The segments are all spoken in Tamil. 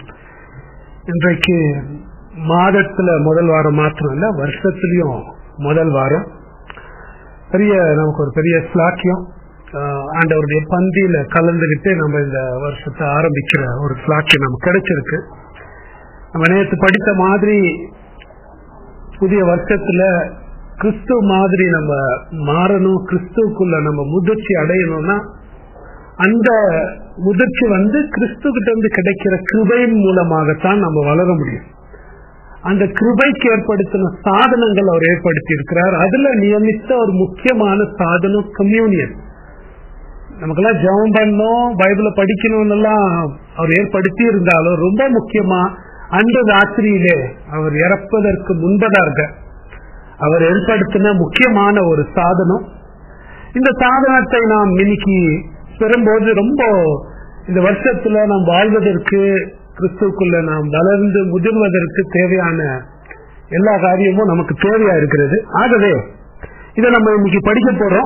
இன்றைக்கு மாதத்துல முதல் வாரம் மாத்திரம் இல்ல வருஷத்துலயும் முதல் வாரம் பெரிய நமக்கு ஒரு பெரிய ஸ்லாக்கியம் ஆஹ் ஆண்டவருடைய பந்தியில கலந்துகிட்டு நம்ம இந்த வருஷத்தை ஆரம்பிக்கிற ஒரு ஸ்லாக்கியம் நமக்கு கிடைச்சிருக்கு நம்ம நேற்று படித்த மாதிரி புதிய வருஷத்துல கிறிஸ்துவ மாதிரி நம்ம மாறணும் கிறிஸ்துவுக்குள்ள நம்ம முதிர்ச்சி அடையணும்னா அந்த முதிர்ச்சி வந்து கிறிஸ்து கிட்ட இருந்து கிடைக்கிற கிருபையின் மூலமாகத்தான் நம்ம வளர முடியும் அந்த கிருபைக்கு ஏற்படுத்தின சாதனங்கள் அவர் ஏற்படுத்தி இருக்கிறார் அதுல நியமித்த ஒரு முக்கியமான சாதனம் கம்யூனியன் நமக்கெல்லாம் ஜெபம் பண்ணணும் பைபிள படிக்கணும்னு எல்லாம் அவர் ஏற்படுத்தி இருந்தாலும் ரொம்ப முக்கியமா அந்த ராத்திரியிலே அவர் இறப்பதற்கு முன்பதாக அவர் ஏற்படுத்தின முக்கியமான ஒரு சாதனம் இந்த சாதனத்தை நாம் இன்னைக்கு பெறும்போது ரொம்ப இந்த வருஷத்துல நாம் வாழ்வதற்கு கிறிஸ்துக்குள்ள நாம் வளர்ந்து முதிர்வதற்கு தேவையான எல்லா காரியமும் நமக்கு தேவையா இருக்கிறது ஆகவே இதை நம்ம இன்னைக்கு படிக்க போறோம்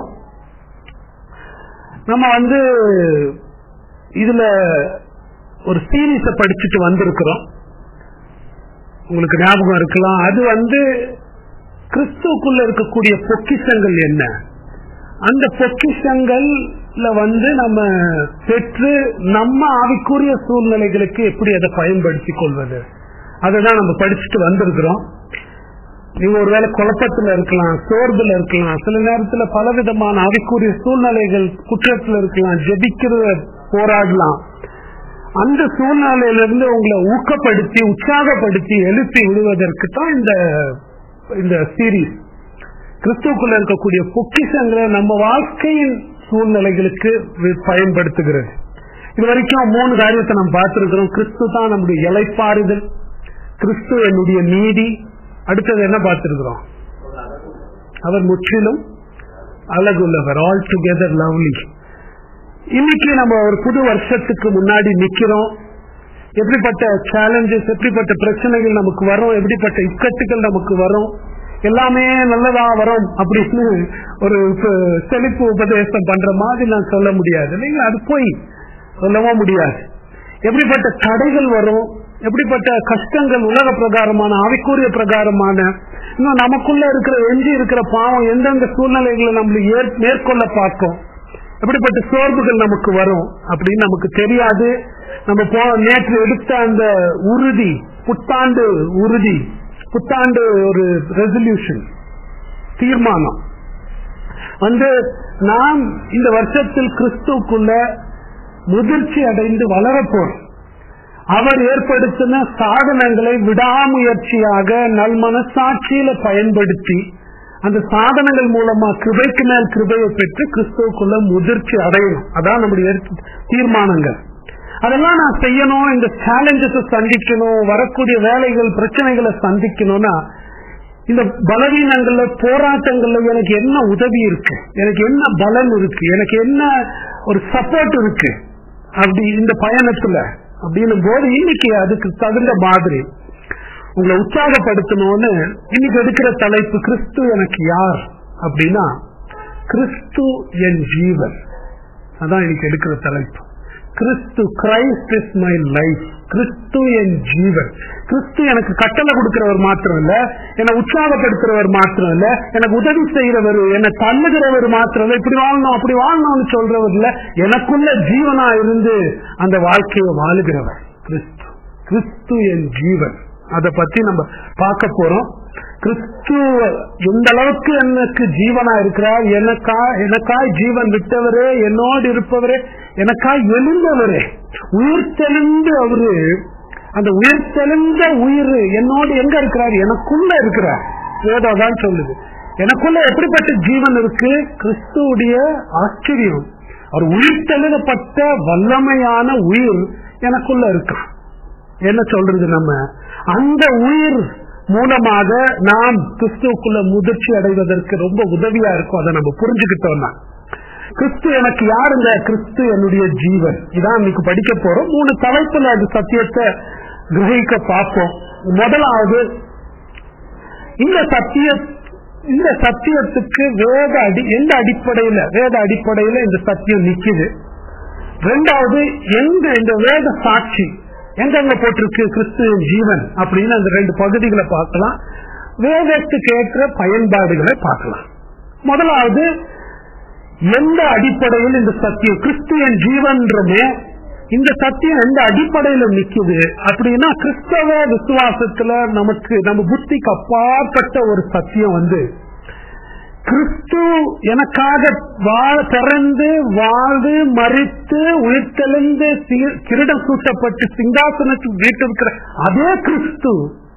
நம்ம வந்து இதுல ஒரு சீரீஸ படிச்சுட்டு வந்திருக்கிறோம் உங்களுக்கு ஞாபகம் இருக்கலாம் அது வந்து கிறிஸ்துக்குள்ள இருக்கக்கூடிய பொக்கிஷங்கள் என்ன அந்த பொக்கிஷங்கள்ல வந்து நம்ம பெற்று நம்ம ஆவிக்குரிய சூழ்நிலைகளுக்கு எப்படி அதை பயன்படுத்தி கொள்வது அதுதான் நம்ம படிச்சுட்டு வந்திருக்கிறோம் நீங்க ஒருவேளை குழப்பத்துல இருக்கலாம் சோர்வுல இருக்கலாம் சில நேரத்துல பலவிதமான ஆவிக்குரிய சூழ்நிலைகள் குற்றத்துல இருக்கலாம் ஜெபிக்கிற போராடலாம் அந்த சூழ்நிலையிலிருந்து உங்களை ஊக்கப்படுத்தி உற்சாகப்படுத்தி எழுப்பி விடுவதற்கு தான் இந்த இந்த சீரீஸ் கிறிஸ்துக்குள்ள இருக்கக்கூடிய பொக்கிஷங்களை நம்ம வாழ்க்கையின் சூழ்நிலைகளுக்கு பயன்படுத்துகிறது இது வரைக்கும் மூணு காரியத்தை நம்ம பார்த்திருக்கிறோம் கிறிஸ்து தான் நம்முடைய இலைப்பாறுதல் கிறிஸ்து என்னுடைய நீதி அடுத்தது என்ன பார்த்திருக்கிறோம் அவர் முற்றிலும் அழகுள்ளவர் ஆல் டுகெதர் லவ்லி இன்னைக்கு நம்ம ஒரு புது வருஷத்துக்கு முன்னாடி நிக்கிறோம் எப்படிப்பட்ட சேலஞ்சஸ் எப்படிப்பட்ட பிரச்சனைகள் நமக்கு வரும் எப்படிப்பட்ட இக்கட்டுகள் நமக்கு வரும் எல்லாமே நல்லதா வரும் அப்படின்னு ஒரு செழிப்பு உபதேசம் பண்ற மாதிரி நான் சொல்ல முடியாது இல்லைங்க அது போய் சொல்லவும் முடியாது எப்படிப்பட்ட தடைகள் வரும் எப்படிப்பட்ட கஷ்டங்கள் உலக பிரகாரமான ஆவிக்கூறிய பிரகாரமான இன்னும் நமக்குள்ள இருக்கிற எஞ்சி இருக்கிற பாவம் எந்தெந்த சூழ்நிலைகளை நம்மளுக்கு மேற்கொள்ள பார்க்கும் எப்படிப்பட்ட சோர்வுகள் நமக்கு வரும் அப்படின்னு நமக்கு தெரியாது நம்ம போ நேற்று எடுத்த அந்த உறுதி புத்தாண்டு உறுதி புத்தாண்டு ஒரு ரெசல்யூஷன் தீர்மானம் வந்து நாம் இந்த வருஷத்தில் கிறிஸ்துக்குள்ள முதிர்ச்சி அடைந்து வளரப்போறோம் அவர் ஏற்படுத்தின சாதனங்களை விடாமுயற்சியாக நல் மனசாட்சியில பயன்படுத்தி அந்த சாதனங்கள் மூலமா கிருபைக்கு மேல் கிருபையை பெற்று கிறிஸ்துவுக்குள்ள முதிர்ச்சி அடையணும் அதான் நம்முடைய தீர்மானங்கள் அதெல்லாம் நான் செய்யணும் இந்த சேலஞ்சஸ் சந்திக்கணும் வரக்கூடிய வேலைகள் பிரச்சனைகளை சந்திக்கணும்னா இந்த பலவீனங்கள்ல போராட்டங்கள்ல எனக்கு என்ன உதவி இருக்கு எனக்கு என்ன பலன் இருக்கு எனக்கு என்ன ஒரு சப்போர்ட் இருக்கு அப்படி இந்த பயணத்துல அப்படின்னும் போது இன்னைக்கு அதுக்கு தகுந்த மாதிரி உங்களை உற்சாகப்படுத்தணும்னு இன்னைக்கு எடுக்கிற தலைப்பு கிறிஸ்து எனக்கு யார் அப்படின்னா கிறிஸ்து என் ஜீவன் அதான் இன்னைக்கு எடுக்கிற தலைப்பு கிறிஸ்து கிரைஸ்ட் இஸ் மை லைஃப் கிறிஸ்து என் ஜீவன் கிறிஸ்து எனக்கு கட்டளை கொடுக்கிறவர் மாத்திரம் இல்ல என்னை உற்சாகப்படுத்துறவர் மாத்திரம் இல்ல எனக்கு உதவி செய்யறவர் என்னை தள்ளுகிறவர் மாத்திரம் இல்ல இப்படி வாழணும் அப்படி வாழணும்னு சொல்றவர் இல்ல எனக்குள்ள ஜீவனா இருந்து அந்த வாழ்க்கையை வாழுகிறவர் கிறிஸ்து கிறிஸ்து என் ஜீவன் அதை பத்தி நம்ம பார்க்க போறோம் கிறிஸ்து எந்த அளவுக்கு எனக்கு ஜீவனா இருக்கிறார் எனக்கா எனக்காய் ஜீவன் விட்டவரே என்னோடு இருப்பவரே எனக்காய் எழுந்தவரே உயிர் தெளிந்து அவரு அந்த உயிர் தெளிந்த உயிர் என்னோடு எங்க இருக்கிறார் எனக்குள்ள இருக்கிறார் வேதம் தான் சொல்லுது எனக்குள்ள எப்படிப்பட்ட ஜீவன் இருக்கு கிறிஸ்துவுடைய ஆச்சரியம் அவர் உயிர் தெளிதப்பட்ட வல்லமையான உயிர் எனக்குள்ள இருக்கு என்ன சொல்றது நம்ம அந்த உயிர் மூலமாக நாம் கிறிஸ்துவுக்குள்ள முதிர்ச்சி அடைவதற்கு ரொம்ப உதவியா இருக்கும் அதை நம்ம புரிஞ்சுக்கிட்டோம்னா கிறிஸ்து எனக்கு யாருங்க கிறிஸ்து என்னுடைய ஜீவன் இதான் இன்னைக்கு படிக்க போறோம் மூணு தலைப்புல அது சத்தியத்தை கிரகிக்க பார்ப்போம் முதலாவது இந்த சத்திய இந்த சத்தியத்துக்கு வேத அடி எந்த அடிப்படையில வேத அடிப்படையில இந்த சத்தியம் நிக்குது ரெண்டாவது எங்க இந்த வேத சாட்சி எங்கெங்க போட்டிருக்கு கிறிஸ்துவின் ஜீவன் அப்படின்னு அந்த ரெண்டு பகுதிகளை பார்க்கலாம் வேதத்துக்கு ஏற்ற பயன்பாடுகளை பார்க்கலாம் முதலாவது எந்த அடிப்படையில் இந்த சத்தியம் கிறிஸ்துவின் ஜீவன்றமே இந்த சத்தியம் எந்த அடிப்படையில நிக்குது அப்படின்னா கிறிஸ்தவ விசுவாசத்துல நமக்கு நம்ம புத்திக்கு அப்பாற்பட்ட ஒரு சத்தியம் வந்து கிறிஸ்து எனக்காக வாழ பிறந்து வாழ்ந்து மறித்து உயிர்த்தெழுந்து சி- கிரீடம் சூட்டப்பட்டு சிங்காசனத்தில் வீட்டிருக்கிற அதே கிறிஸ்து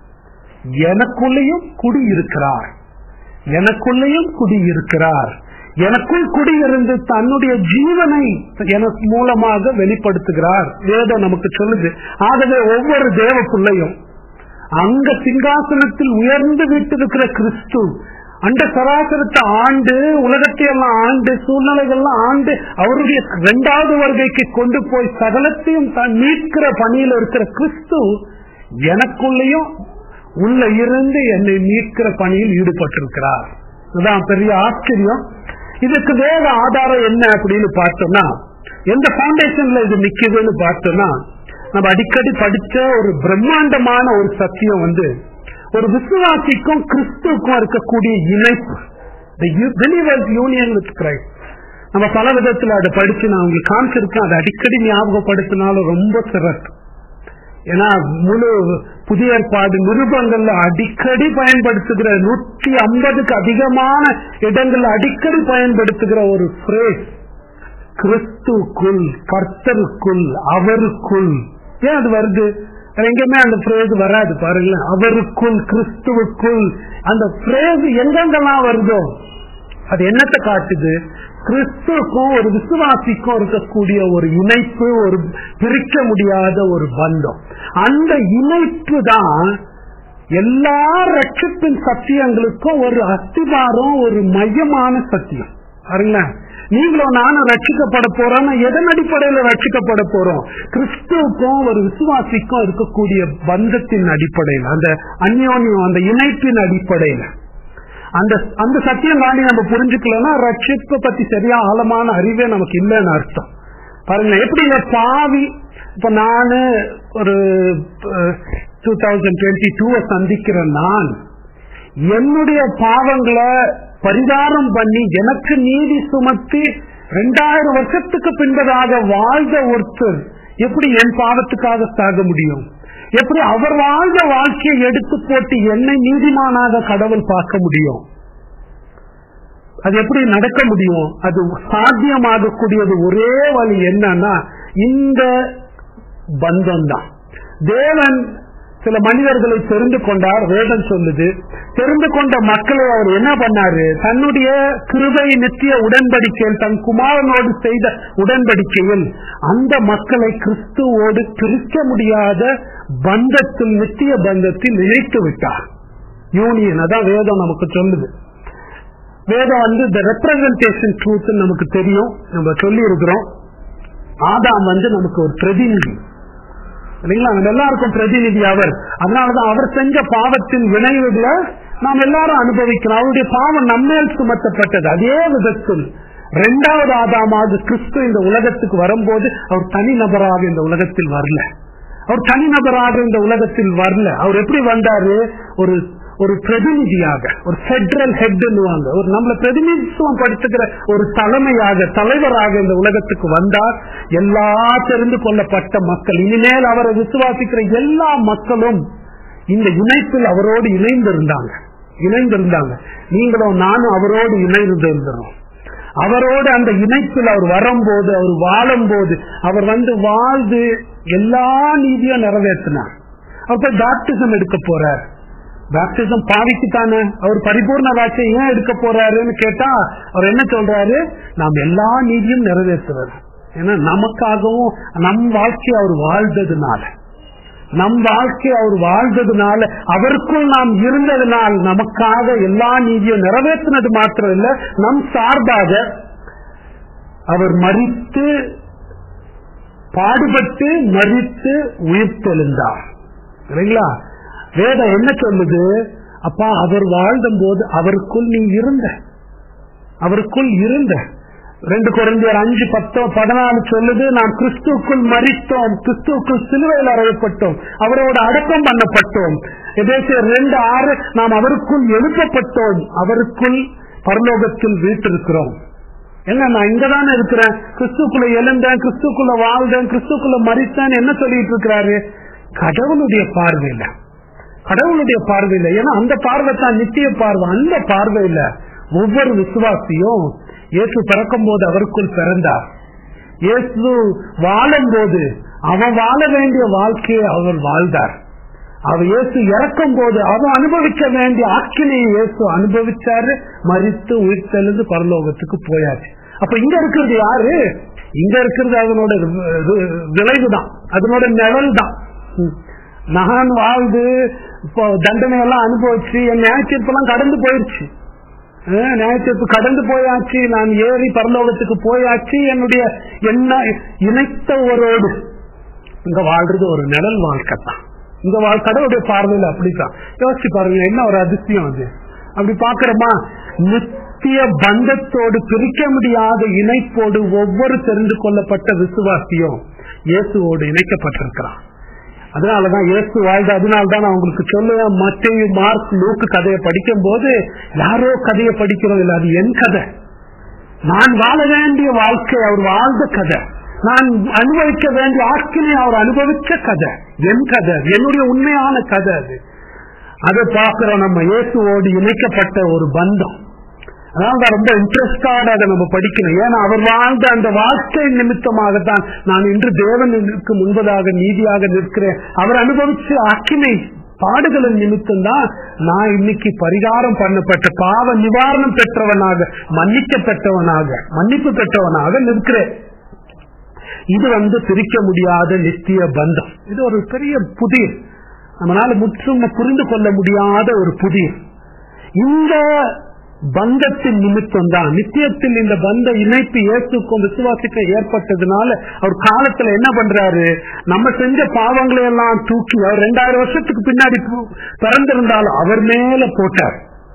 எனக்குள்ளேயும் குடியிருக்கிறார் எனக்குள்ளேயும் குடியிருக்கிறார் எனக்குள் குடியிருந்து தன்னுடைய ஜீவனை எனக்கு மூலமாக வெளிப்படுத்துகிறார் வேதம் நமக்கு சொல்லுது ஆகவே ஒவ்வொரு தேவ பிள்ளையும் அங்க சிங்காசனத்தில் உயர்ந்து விட்டிருக்கிற கிறிஸ்து அந்த சராசரத்தை ஆண்டு உலகத்தை எல்லாம் ஆண்டு சூழ்நிலைகள்லாம் ஆண்டு அவருடைய இரண்டாவது வருகைக்கு கொண்டு போய் சகலத்தையும் தான் மீட்கிற பணியில் இருக்கிற கிறிஸ்து எனக்குள்ளேயும் உள்ள இருந்து என்னை மீட்கிற பணியில் ஈடுபட்டிருக்கிறார் இதுதான் பெரிய ஆச்சரியம் இதுக்கு வேத ஆதாரம் என்ன அப்படின்னு பார்த்தோம்னா எந்த பவுண்டேஷன்ல இது நிக்குதுன்னு பார்த்தோம்னா நம்ம அடிக்கடி படிச்ச ஒரு பிரம்மாண்டமான ஒரு சத்தியம் வந்து ஒரு விசுவாசிக்கும் கிறிஸ்துவுக்கும் இருக்கக்கூடிய இணைப்பு பிலீவர்ஸ் யூனியன் வித் கிரைஸ்ட் நம்ம பல விதத்துல அதை படிச்சு நான் உங்களுக்கு காமிச்சிருக்கேன் அதை அடிக்கடி ஞாபகப்படுத்தினாலும் ரொம்ப சிறப்பு ஏன்னா முழு புதிய ஏற்பாடு நிருபங்கள்ல அடிக்கடி பயன்படுத்துகிற நூற்றி ஐம்பதுக்கு அதிகமான இடங்கள்ல அடிக்கடி பயன்படுத்துகிற ஒரு phrase கிறிஸ்துக்குள் கர்த்தருக்குள் அவருக்குள் ஏன் அது வருது வேற எங்கேயுமே அந்த phrase வராது பாருங்களேன் அவருக்குள் கிறிஸ்துவுக்குள் அந்த phrase எங்கெங்கெல்லாம் வருதோ அது என்னத்தை காட்டுது கிறிஸ்துவுக்கும் ஒரு விசுவாசிக்கும் இருக்கக்கூடிய ஒரு இணைப்பு ஒரு பிரிக்க முடியாத ஒரு பந்தம் அந்த இணைப்பு தான் எல்லா ரட்சிப்பின் சத்தியங்களுக்கும் ஒரு அஸ்திபாரம் ஒரு மையமான சத்தியம் பாருங்களேன் நீங்களும் நானும் ரட்சிக்கப்பட போறோம் எதன் அடிப்படையில ரட்சிக்கப்பட போறோம் கிறிஸ்துவுக்கும் ஒரு விசுவாசிக்கும் இருக்கக்கூடிய பந்தத்தின் அடிப்படையில் அந்த அந்யோன்யம் அந்த இணைப்பின் அடிப்படையில அந்த அந்த சத்தியம் தாண்டி நம்ம புரிஞ்சுக்கலன்னா ரட்சிப்பை பத்தி சரியா ஆழமான அறிவே நமக்கு இல்லைன்னு அர்த்தம் பாருங்க எப்படி இந்த பாவி இப்ப நானு ஒரு டூ தௌசண்ட் டுவெண்ட்டி டூவை சந்திக்கிற நான் என்னுடைய பாவங்களை பரிகாரம் பண்ணி எனக்கு நீதி சுமத்தி ரெண்டாயிரம் வருஷத்துக்கு பின்பதாக வாழ்ந்த ஒருத்தர் எப்படி என் பாவத்துக்காக சாக முடியும் எப்படி அவர் வாழ்ந்த வாழ்க்கையை எடுத்து போட்டு என்னை நீதிமானாக கடவுள் பார்க்க முடியும் அது எப்படி நடக்க முடியும் அது சாத்தியமாகக்கூடியது ஒரே வழி என்னன்னா இந்த பந்தம் தான் தேவன் சில மனிதர்களை தெரிந்து கொண்டார் வேதம் சொல்லுது தெரிந்து கொண்ட மக்களை அவர் என்ன பண்ணாரு தன்னுடைய கிருபை நித்திய உடன்படிக்கையில் தன் குமாரனோடு செய்த உடன்படிக்கையில் அந்த மக்களை கிறிஸ்துவோடு பிரிக்க முடியாத பந்தத்தில் நித்திய பந்தத்தில் இணைத்து விட்டார் யூனியன் அதான் வேதம் நமக்கு சொல்லுது வேதம் வந்து இந்த ரெப்ரசன்டேஷன் ட்ரூத் நமக்கு தெரியும் நம்ம சொல்லி இருக்கிறோம் ஆதாம் வந்து நமக்கு ஒரு பிரதிநிதி இல்லைங்களா நம்ம எல்லாருக்கும் பிரதிநிதி அவர் அதனாலதான் அவர் செஞ்ச பாவத்தின் விளைவுகளை நாம் எல்லாரும் அனுபவிக்கிறோம் அவருடைய பாவம் நம்மேல் சுமத்தப்பட்டது அதே விதத்தில் இரண்டாவது ஆதாமாக கிறிஸ்து இந்த உலகத்துக்கு வரும்போது அவர் தனி நபராக இந்த உலகத்தில் வரல அவர் தனி நபராக இந்த உலகத்தில் வரல அவர் எப்படி வந்தாரு ஒரு ஒரு பிரதிநிதியாக ஒரு பெட்ரல் ஹெட்னுவாங்க ஒரு நம்மள பிரதிநிதித்துவம் படுத்துகிற ஒரு தலைமையாக தலைவராக இந்த உலகத்துக்கு வந்தார் எல்லா தெரிந்து கொள்ளப்பட்ட மக்கள் இனிமேல் அவரை விசுவாசிக்கிற எல்லா மக்களும் இந்த இணைப்பில் அவரோடு இணைந்திருந்தாங்க இணைந்திருந்தாங்க நீங்களும் நானும் அவரோடு இணைந்திருந்தோம் அவரோடு அந்த இணைப்பில் அவர் வரும்போது அவர் வாழும் போது அவர் வந்து வாழ்ந்து எல்லா நீதியும் நிறைவேற்றினார் அவர் போய் பேப்டிசம் எடுக்க போறார் பேப்டிசம் பாவிக்கு தானே அவர் பரிபூர்ண வாட்சை ஏன் எடுக்க போறாருன்னு கேட்டா அவர் என்ன சொல்றாரு நாம் எல்லா நீதியும் நிறைவேற்றுறாரு ஏன்னா நமக்காகவும் நம் வாழ்க்கையை அவர் வாழ்ந்ததுனால நம் வாழ்க்கை அவர் வாழ்ந்ததுனால அவருக்குள் நாம் இருந்ததுனால் நமக்காக எல்லா நீதியும் நிறைவேற்றினது மாத்திரம் இல்ல நம் சார்பாக அவர் மறித்து பாடுபட்டு மறித்து உயிர்த்தெழுந்தார் இல்லைங்களா வேதம் என்ன சொல்லுது அப்பா அவர் வாழ்ந்த போது அவருக்குள் நீ இருந்த அவருக்குள் இருந்த ரெண்டு குறைந்தர் அஞ்சு பத்தோ பதினாலு சொல்லுது நாம் கிறிஸ்துக்குள் மறித்தோம் கிறிஸ்துக்குள் சிலுவையில் அறையப்பட்டோம் அவரோட அடக்கம் பண்ணப்பட்டோம் எதேசியர் ரெண்டு ஆறு நாம் அவருக்குள் எழுப்பப்பட்டோம் அவருக்குள் பரலோகத்தில் வீட்டிருக்கிறோம் என்ன நான் இங்கதானே இருக்கிறேன் கிறிஸ்துக்குள்ள எழுந்தேன் கிறிஸ்துக்குள்ள வாழ்ந்தேன் கிறிஸ்துக்குள்ள மறித்தேன் என்ன சொல்லிட்டு இருக்கிறாரு கடவுளுடைய பார்வையில கடவுளுடைய பார்வையில ஏன்னா அந்த பார்வை தான் நித்திய பார்வை அந்த பார்வையில ஒவ்வொரு விசுவாசியும் இயேசு பிறக்கும் போது அவருக்குள் பிறந்தார் இயேசு வாழும் போது அவன் வாழ வேண்டிய வாழ்க்கையை அவர் வாழ்ந்தார் அவர் இயேசு இறக்கும் போது அவன் அனுபவிக்க வேண்டிய ஆக்கினையை இயேசு அனுபவிச்சாரு மறித்து உயிர்த்தெழுந்து பரலோகத்துக்கு போயாச்சு அப்ப இங்க இருக்கிறது யாரு இங்க இருக்கிறது அதனோட விளைவுதான் அதனோட நிழல் தான் நான் வாழ்ந்து இப்போ தண்டனை எல்லாம் அனுபவிச்சு என் நியாயத்தீர்ப்பெல்லாம் கடந்து போயிருச்சு நியாயத்தீர்ப்பு கடந்து போயாச்சு நான் ஏறி பரலோகத்துக்கு போயாச்சு என்னுடைய என்ன இணைத்தவரோடு இங்க வாழ்றது ஒரு நிழல் வாழ்க்கை தான் இந்த கடவுளுடைய பார்வையில் அப்படித்தான் யோசிச்சு பாருங்க என்ன ஒரு அதிசயம் அது அப்படி பாக்குறோமா நித்திய பந்தத்தோடு பிரிக்க முடியாத இணைப்போடு ஒவ்வொரு தெரிந்து கொள்ளப்பட்ட விசுவாசியும் இயேசுவோடு இணைக்கப்பட்டிருக்கிறான் அதனாலதான் இயேசு வாழ்ந்த அதனால்தான் நான் உங்களுக்கு சொல்லுவேன் மத்திய மார்க் லூக்கு கதையை படிக்கும் போது யாரோ கதையை படிக்கிறோம் இல்ல அது என் கதை நான் வாழ வேண்டிய வாழ்க்கை அவர் வாழ்ந்த கதை நான் அனுபவிக்க வேண்டிய ஆக்கினை அவர் அனுபவிச்ச கதை என் கதை என்னுடைய உண்மையான கதை அது அதை பார்க்கிறோம் நம்ம இயேசுவோடு இணைக்கப்பட்ட ஒரு பந்தம் அதனால ரொம்ப இன்ட்ரெஸ்டாக அதை நம்ம படிக்கணும் ஏன்னா அவர் வாழ்ந்த அந்த வாழ்க்கை நிமித்தமாகத்தான் நான் இன்று தேவனுக்கு முன்பதாக நீதியாக நிற்கிறேன் அவர் அனுபவிச்ச அக்கினை பாடுகளின் நிமித்தம் தான் நான் இன்னைக்கு பரிகாரம் பண்ணப்பட்ட பாவ நிவாரணம் பெற்றவனாக மன்னிக்கப்பட்டவனாக மன்னிப்பு பெற்றவனாக நிற்கிறேன் இது வந்து பிரிக்க முடியாத நித்திய பந்தம் இது ஒரு பெரிய புதிய நம்மளால முற்றும் புரிந்து கொள்ள முடியாத ஒரு புதிய இந்த பந்தத்தின் நிமித்தம் தான் நித்தியத்தில் இந்த பந்த இணைப்பு இயேசுக்கும் விசுவாசிக்கும் ஏற்பட்டதுனால அவர் காலத்துல என்ன பண்றாரு நம்ம செஞ்ச பாவங்களை எல்லாம் தூக்கி அவர் ரெண்டாயிரம் வருஷத்துக்கு பின்னாடி பிறந்திருந்தாலும் அவர் மேல போட்டார்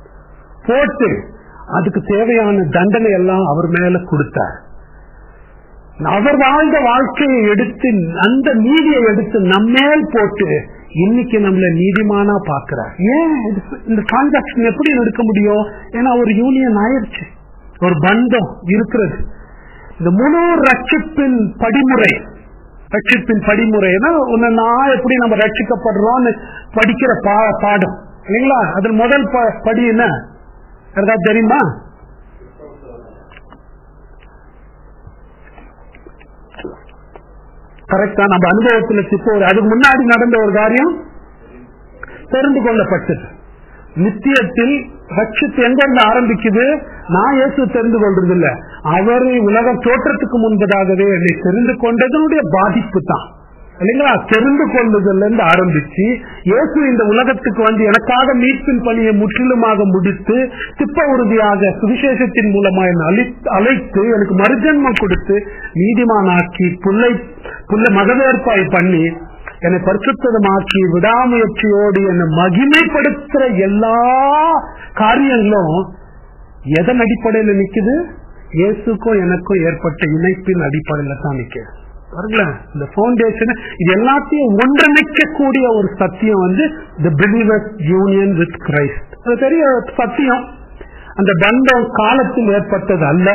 போட்டு அதுக்கு தேவையான தண்டனை எல்லாம் அவர் மேல கொடுத்தார் அவர் வாழ்ந்த வாழ்க்கையை எடுத்து அந்த நீதியை எடுத்து நம்மேல் போட்டு இன்னைக்கு நம்மள நீதிமானா பாக்குறார் ஏன் இந்த டிரான்சாக்சன் எப்படி நடக்க முடியும் ஏன்னா ஒரு யூனியன் ஆயிடுச்சு ஒரு பந்தம் இருக்கிறது இந்த முழு ரட்சிப்பின் படிமுறை ரட்சிப்பின் படிமுறைனா ஒன்னு நான் எப்படி நம்ம ரட்சிக்கப்படுறோம்னு படிக்கிற பாடம் இல்லைங்களா அதில் முதல் படி என்ன ஏதாவது தெரியுமா கரெக்டா நம்ம அனுபவத்துல இப்போ அதுக்கு முன்னாடி நடந்த ஒரு காரியம் தெரிந்து கொள்ளப்பட்டது நித்தியத்தில் ரட்சித்து எங்க இருந்து ஆரம்பிக்குது நான் இயேசு தெரிந்து கொள்றது இல்ல அவர் உலகம் தோற்றத்துக்கு முன்பதாகவே என்னை தெரிந்து கொண்டதனுடைய பாதிப்பு தான் இல்லைங்களா தெரிந்து கொள்ளுதல்ல இருந்து ஆரம்பிச்சு இயேசு இந்த உலகத்துக்கு வந்து எனக்காக மீட்பின் பணியை முற்றிலுமாக முடித்து திப்ப உறுதியாக சுவிசேஷத்தின் மூலமா என்னை அழைத்து எனக்கு மறுஜன்மம் கொடுத்து நீதிமானாக்கி புள்ளை புள்ள மகவேற்பாய் பண்ணி என்னை பரிசுத்தமாக்கி விடாமுயற்சியோடு என்னை மகிமைப்படுத்துற எல்லா காரியங்களும் எதன் அடிப்படையில் நிக்குது இயேசுக்கும் எனக்கும் ஏற்பட்ட இணைப்பின் அடிப்படையில தான் நிக்குது பாருங்களேன் இந்த பவுண்டேஷன் இது எல்லாத்தையும் ஒன்றிணைக்கக்கூடிய ஒரு சத்தியம் வந்து the believers union with Christ அது பெரிய சத்தியம் அந்த பந்தம் காலத்தில் ஏற்பட்டது அல்ல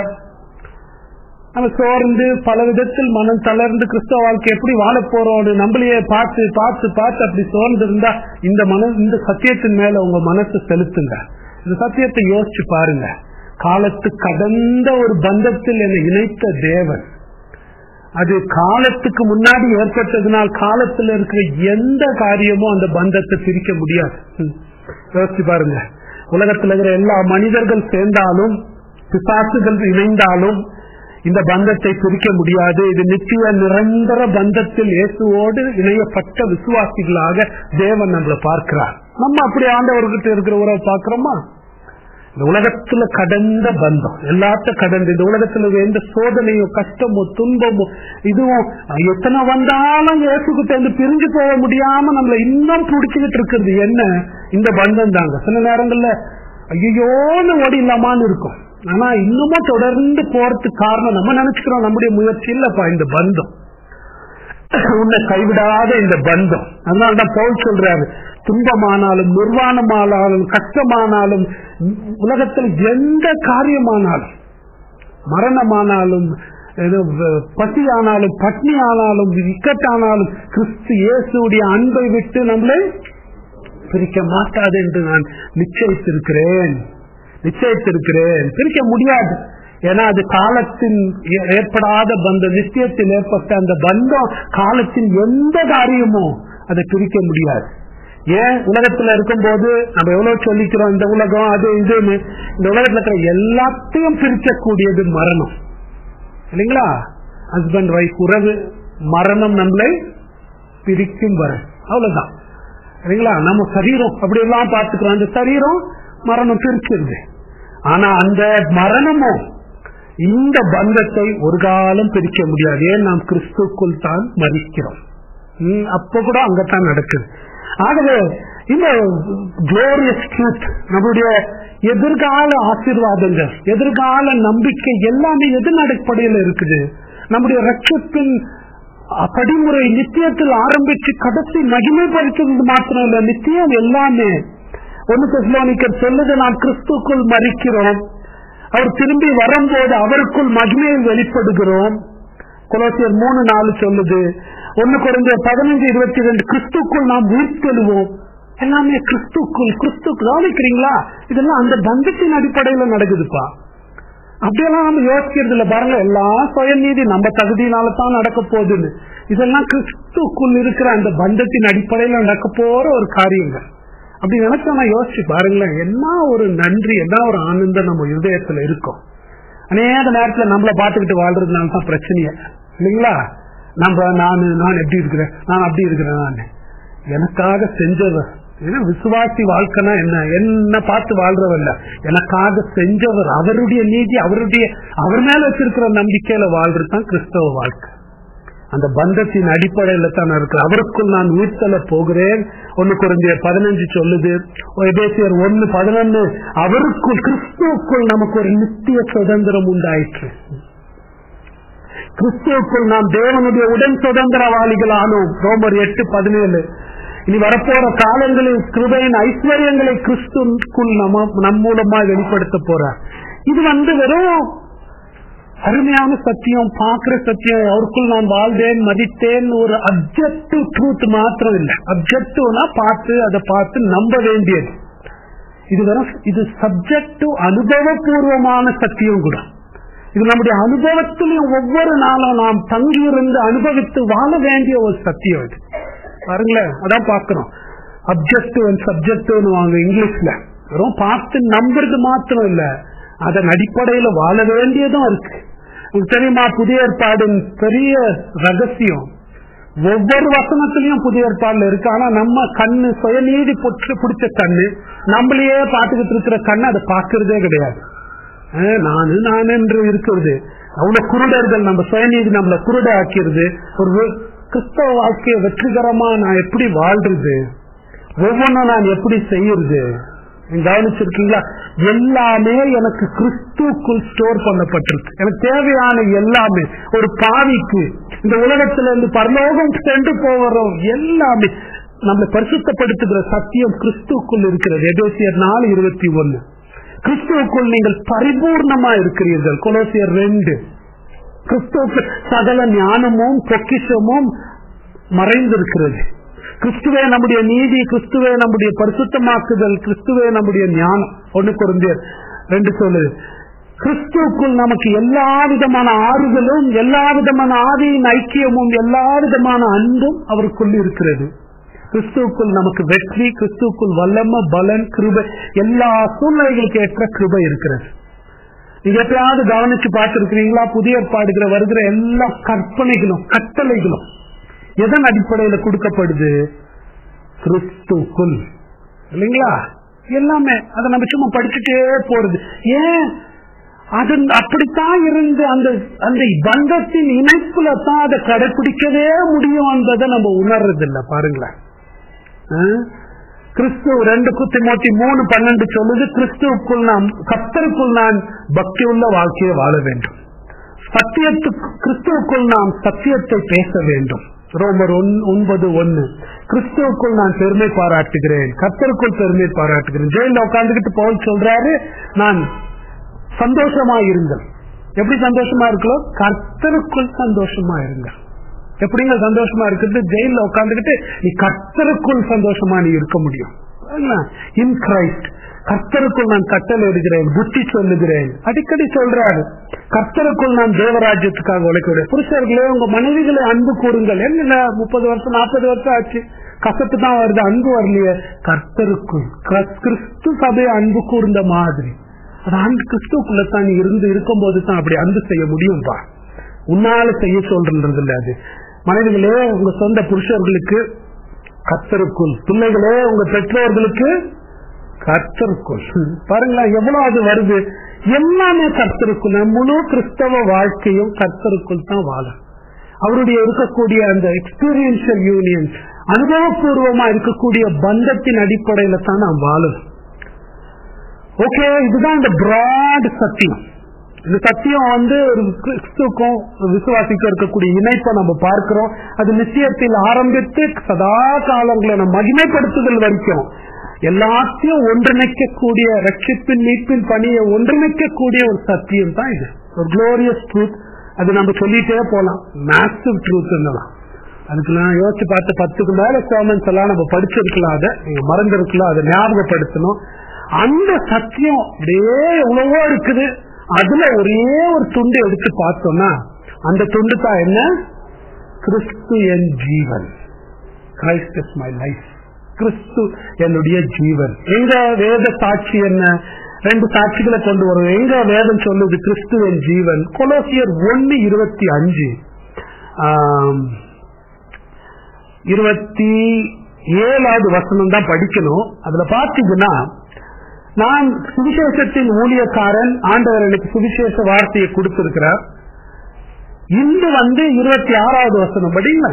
நம்ம சோர்ந்து பல விதத்தில் மனம் தளர்ந்து கிறிஸ்தவ வாழ்க்கை எப்படி வாழ போறோம் நம்மளையே பார்த்து பார்த்து பார்த்து அப்படி சோர்ந்து இருந்தா இந்த மன இந்த சத்தியத்தின் மேல உங்க மனசை செலுத்துங்க இந்த சத்தியத்தை யோசிச்சு பாருங்க காலத்து கடந்த ஒரு பந்தத்தில் என்னை இணைத்த தேவன் அது காலத்துக்கு முன்னாடி ஏற்பட்டதுனால் காலத்துல இருக்கிற எந்த காரியமும் அந்த பந்தத்தை பிரிக்க முடியாது யோசிச்சு பாருங்க உலகத்துல இருக்கிற எல்லா மனிதர்கள் சேர்ந்தாலும் பிசாசுகள் இணைந்தாலும் இந்த பந்தத்தை பிரிக்க முடியாது இது நிச்சய நிரந்தர பந்தத்தில் இயேசுவோடு இணையப்பட்ட விசுவாசிகளாக தேவன் நம்மளை பார்க்கிறார் நம்ம அப்படி ஆண்டவர்கிட்ட இருக்கிற உறவை பார்க்கிறோமா இந்த உலகத்துல கடந்த பந்தம் எல்லாத்த கடந்து இந்த உலகத்துல எந்த சோதனையோ கஷ்டமோ துன்பமோ இதுவும் எத்தனை வந்தாலும் இயேசுகிட்ட இருந்து பிரிஞ்சு போக முடியாம நம்மள இன்னும் பிடிச்சுக்கிட்டு இருக்கிறது என்ன இந்த பந்தம் தாங்க சில நேரங்கள்ல ஐயோன்னு ஓடிடலாமான்னு இருக்கும் ஆனா இன்னமும் தொடர்ந்து போறதுக்கு காரணம் நம்ம நினைச்சுக்கிறோம் நம்முடைய முயற்சி இல்லப்பா இந்த பந்தம் உன்னை கைவிடாத இந்த பந்தம் அதனாலதான் பவுல் சொல்றாரு துன்பமானாலும் நிர்வாணமானாலும் கஷ்டமானாலும் உலகத்தில் எந்த காரியமானாலும் மரணமானாலும் ஏதோ வ- பசி ஆனாலும் பட்னி ஆனாலும் இக்கட்டானாலும் கிறிஸ்து இயேசுடைய அன்பை விட்டு நம்மளை பிரிக்க மாட்டாது என்று நான் நிச்சயித்திருக்கிறேன் நிச்சயித்திருக்கிறேன் பிரிக்க முடியாது ஏன்னா அது காலத்தின் ஏ- ஏற்படாத பந்தம் நிச்சயத்தில் ஏற்பட்ட அந்த பந்தம் காலத்தின் எந்த காரியமோ அதை பிரிக்க முடியாது ஏன் உலகத்துல இருக்கும்போது நம்ம எவ்வளவு சொல்லிக்கிறோம் இந்த உலகம் அது இதுன்னு இந்த உலகத்துல இருக்கிற எல்லாத்தையும் பிரிக்கக்கூடியது மரணம் இல்லைங்களா ஹஸ்பண்ட் ஒய்ஃப் உறவு மரணம் நம்மளை பிரிக்கும் வரை அவ்வளவுதான் இல்லைங்களா நம்ம சரீரம் அப்படி எல்லாம் பார்த்துக்கிறோம் அந்த சரீரம் மரணம் பிரிச்சிருது ஆனா அந்த மரணமும் இந்த பந்தத்தை ஒரு காலம் பிரிக்க முடியாது ஏன் நாம் கிறிஸ்துக்குள் தான் மறிக்கிறோம் ம், அப்ப கூட அங்கத்தான் நடக்குது ஆகவே இந்த குளோரியஸ் ட்ரூத் நம்முடைய எதிர்கால ஆசீர்வாதங்கள் எதிர்கால நம்பிக்கை எல்லாமே எதன் அடிப்படையில் இருக்குது நம்முடைய ரட்சத்தின் அஹ், படிமுறை நித்தியத்தில் ஆரம்பிச்சு கடைசி மகிமைப்படுத்துறது மாத்திரம் இல்ல நித்தியம் எல்லாமே ஒன்னு தெசலோனிக்கர் சொல்லுது நாம் கிறிஸ்துக்குள் மறிக்கிறோம் அவர் திரும்பி வரும்போது அவருக்குள் மகிமையில் வெளிப்படுகிறோம் கொலோசியர் மூணு நாலு சொல்லுது ஒன்னு குறைஞ்ச பதினஞ்சு இருபத்தி ரெண்டு கிறிஸ்துக்குள் நாம் உயிர்த்தெழுவோம் எல்லாமே கிறிஸ்துக்குள் கிறிஸ்து கவனிக்கிறீங்களா இதெல்லாம் அந்த பந்தத்தின் அடிப்படையில நடக்குதுப்பா அப்படியெல்லாம் நம்ம யோசிக்கிறது இல்ல பாருங்க எல்லாம் சுயநீதி நம்ம தகுதியினால தான் நடக்க போகுதுன்னு இதெல்லாம் கிறிஸ்துக்குள் இருக்கிற அந்த பந்தத்தின் அடிப்படையில நடக்க போற ஒரு காரியங்கள் அப்படி நினைச்சா யோசிச்சு பாருங்களேன் என்ன ஒரு நன்றி என்ன ஒரு ஆனந்தம் நம்ம இருதயத்துல இருக்கும் அநேக நேரத்துல நம்மள பாத்துக்கிட்டு வாழ்றதுனால தான் பிரச்சனையே இல்லைங்களா நம்ம நான் நான் எப்படி இருக்கிறேன் நான் அப்படி இருக்கிறேன் நான் எனக்காக செஞ்சவர் ஏன்னா விசுவாசி வாழ்க்கைனா என்ன என்ன பார்த்து வாழ்றவல்ல எனக்காக செஞ்சவர் அவருடைய நீதி அவருடைய அவர் மேல வச்சிருக்கிற நம்பிக்கையில வாழ்றது தான் கிறிஸ்தவ வாழ்க்கை அந்த பந்தத்தின் அடிப்படையில தான் இருக்கு அவருக்குள் நான் உயிர்த்தல போகிறேன் ஒன்னு குறைஞ்ச பதினஞ்சு சொல்லுது எபேசியர் ஒன்னு பதினொன்னு அவருக்குள் கிறிஸ்துவுக்குள் நமக்கு ஒரு நித்திய சுதந்திரம் உண்டாயிற்று கிறிஸ்துவுக்குள் நாம் தேவனுடைய உடன் சுதந்திரவாளிகள் ஆனோம் ரோமர் எட்டு பதினேழு இனி வரப்போற காலங்களில் கிருபையின் ஐஸ்வர்யங்களை கிறிஸ்துக்குள் நம்ம நம் மூலமா வெளிப்படுத்த போறார் இது வந்து வெறும் அருமையான சத்தியம் பாக்குற சத்தியம் அவருக்குள் நான் வாழ்ந்தேன் மதித்தேன் ஒரு அப்ஜெக்டிவ் ட்ரூத் மாத்திரம் இல்லை அப்ஜெக்டிவ்னா பார்த்து அதை பார்த்து நம்ப வேண்டியது இது வெறும் இது சப்ஜெக்டிவ் அனுபவபூர்வமான சத்தியம் கூட இது நம்முடைய அனுபவத்திலையும் ஒவ்வொரு நாளும் நாம் தங்கியிருந்து அனுபவித்து வாழ வேண்டிய ஒரு சத்தியம் இது பாருங்களேன் அதான் பாக்குறோம் அப்ஜெக்டிவ் அண்ட் சப்ஜெக்டிவ்னு வாங்க இங்கிலீஷ்ல வெறும் பார்த்து நம்புறது மாத்திரம் இல்ல அதன் அடிப்படையில வாழ வேண்டியதும் இருக்கு உங்களுக்கு தெரியுமா புதிய ஏற்பாடின் பெரிய ரகசியம் ஒவ்வொரு வசனத்திலையும் புதிய ஏற்பாடுல இருக்கு ஆனா நம்ம கண்ணு சுயநீதி பொற்று பிடிச்ச கண்ணு நம்மளையே பார்த்துக்கிட்டு இருக்கிற கண்ணு அதை பார்க்கறதே கிடையாது அஹ் நானு நான் என்று இருக்கிறது அவ்வளவு குருடர்கள் நம்ம சுயநீதி நம்மள குருட ஆக்கிறது ஒரு வெ- கிறிஸ்தவ வாழ்க்கையை வெற்றிகரமா நான் எப்படி வாழ்றது ஒவ்வொன்றும் நான் எப்படி செய்யறது நீங்க கவனிச்சிருக்கீங்களா எல்லாமே எனக்கு கிறிஸ்துக்குள் ஸ்டோர் பண்ணப்பட்டிருக்கு எனக்கு தேவையான எல்லாமே ஒரு பாவிக்கு இந்த உலகத்துல இருந்து பரலோகம் சென்று போகிறோம் எல்லாமே நம்மளை பரிசுத்தப்படுத்துகிற சத்தியம் கிறிஸ்துக்குள் இருக்கிறது எபேசியர் நாலு இருபத்தி ஒன்னு கிறிஸ்துவுக்குள் நீங்கள் பரிபூர்ணமா இருக்கிறீர்கள் கொலோசியர் ரெண்டு கிறிஸ்துவுக்கு சகல ஞானமும் பொக்கிஷமும் மறைந்திருக்கிறது கிறிஸ்துவே நம்முடைய நீதி கிறிஸ்துவே நம்முடைய பரிசுத்தமாக்குதல் கிறிஸ்துவே நம்முடைய ஞானம் ஒண்ணு குறைந்தர் ரெண்டு சொல்லுது கிறிஸ்துவுக்குள் நமக்கு எல்லா விதமான ஆறுதலும் எல்லா விதமான ஆவியின் ஐக்கியமும் எல்லா விதமான அன்பும் அவருக்குள் இருக்கிறது கிறிஸ்துவுக்குள் நமக்கு வெற்றி கிறிஸ்துவுக்குள் வல்லம பலன் கிருபை எல்லா சூழ்நிலைகளுக்கு ஏற்ற கிருபை இருக்கிறது நீங்க எப்பயாவது கவனிச்சு பார்த்திருக்கிறீங்களா புதிய ஏற்பாடுகிற வருகிற எல்லா கற்பனைகளும் கட்டளைகளும் எதன் அடிப்படையில கொடுக்கப்படுது கிறிஸ்துக்குள் இல்லைங்களா எல்லாமே அதை நம்ம சும்மா படிச்சுட்டே போறது ஏன் அது அப்படித்தான் இருந்து அந்த அந்த பந்தத்தின் இணைப்புல தான் அதை கடைபிடிக்கவே முடியும் என்பதை நம்ம உணர்றது இல்ல பாருங்களேன் ஆ? கிறிஸ்து ரெண்டு குத்திமோத்தி மூணு பன்னெண்டு சொல்லுது கிறிஸ்துவுக்குள் நாம் கத்தருக்குள் நான் பக்தியுள்ள வாழ்க்கையை வாழ வேண்டும் சத்தியத்துக்கு கிறிஸ்துவுக்குள் நாம் சத்தியத்தை பேச வேண்டும் ரோமர் ஒன்- ஒன்பது ஒன்னு கிறிஸ்துவுக்குள் நான் பெருமை பாராட்டுகிறேன் கத்தருக்குள் பெருமை பாராட்டுகிறேன் ஜெயில உட்காந்துக்கிட்டு பவுல் சொல்றாரு நான் சந்தோஷமா இருங்கள் எப்படி சந்தோஷமா இருக்கலாம் கர்த்தருக்குள் சந்தோஷமா இருங்க எப்படிங்க சந்தோஷமா இருக்குது ஜெயில உட்காந்துக்கிட்டு நீ கர்த்தருக்குள் சந்தோஷமா நீ இருக்க முடியும் இன் கிரைஸ்ட் கர்த்தருக்குள் நான் கட்டளை எடுக்கிறேன் புத்தி சொல்லுகிறேன் அடிக்கடி சொல்றாரு கர்த்தருக்குள் நான் தேவராஜ்யத்துக்காக உழைக்க புருஷர்களே உங்க மனைவிகளை அன்பு கூறுங்கள் என்ன முப்பது வருஷம் நாற்பது வருஷம் ஆச்சு கசப்பு தான் வருது அன்பு வரலையே கர்த்தருக்குள் கிறிஸ்- கிறிஸ்து சபையை அன்பு கூர்ந்த மாதிரி அது அன்பு கிறிஸ்துக்குள்ள தான் நீ இருந்து இருக்கும்போது தான் அப்படி அன்பு செய்ய முடியும்பா உன்னால செய்ய சொல்றது இல்ல அது மனைவிகளே உங்க சொந்த புருஷர்களுக்கு கர்த்தருக்குள் பிள்ளைகளே உங்க பெற்றோர்களுக்கு கர்த்தருக்குள் பாருங்களேன் எவ்வளவு அது வருது எல்லாமே கர்த்தருக்குள் முழு கிறிஸ்தவ வாழ்க்கையும் கர்த்தருக்குள் தான் வாழும் அவருடைய இருக்கக்கூடிய அந்த எக்ஸ்பீரியன்ஷியல் யூனியன் அனுபவபூர்வமா இருக்கக்கூடிய பந்தத்தின் அடிப்படையில தான் நாம் வாழணும் ஓகே இதுதான் இந்த பிராட் சத்தியம் இந்த சத்தியம் வந்து ஒரு கிறிஸ்துக்கும் விசுவாசிக்கும் இருக்கக்கூடிய இணைப்பை நம்ம பார்க்கிறோம் அது நிச்சயத்தில் ஆரம்பித்து சதா காலங்களை நம்ம மகிமைப்படுத்துதல் வரைக்கும் எல்லாத்தையும் ஒன்றிணைக்கக்கூடிய ரட்சிப்பின் மீட்பின் பணியை ஒன்றிணைக்கக்கூடிய ஒரு சத்தியம் தான் இது ஒரு குளோரியஸ் ட்ரூத் அது நம்ம சொல்லிட்டே போலாம் மேசிவ் ட்ரூத் என்னலாம் அதுக்கு நான் யோசிச்சு பார்த்த பத்துக்கு மேல சோமன்ஸ் எல்லாம் நம்ம படிச்சிருக்கலாம் அதை நீங்க மறந்திருக்கலாம் அதை ஞாபகப்படுத்தணும் அந்த சத்தியம் அப்படியே எவ்வளவோ இருக்குது அதுல ஒரே ஒரு துண்டு எடுத்து பார்த்தோம்னா அந்த துண்டு தான் என்ன கிறிஸ்து என் ஜீவன் கிரைஸ்ட் இஸ் மை லைஃப் கிறிஸ்து என்னுடைய ஜீவன் எங்க வேத சாட்சி என்ன ரெண்டு சாட்சிகளை கொண்டு வரும் எங்க வேதம் சொல்லுது கிறிஸ்து என் ஜீவன் கொலோசியர் ஒன்னு இருபத்தி அஞ்சு ஆம், இருபத்தி ஏழாவது வசனம் தான் படிக்கணும் அதுல பாத்தீங்கன்னா நான் சுவிசேஷத்தின் ஊழியக்காரன் ஆண்டவர் எனக்கு சுவிசேஷ வார்த்தையை கொடுத்திருக்கிறார் இன்று வந்து இருபத்தி ஆறாவது வசனம் படிங்களா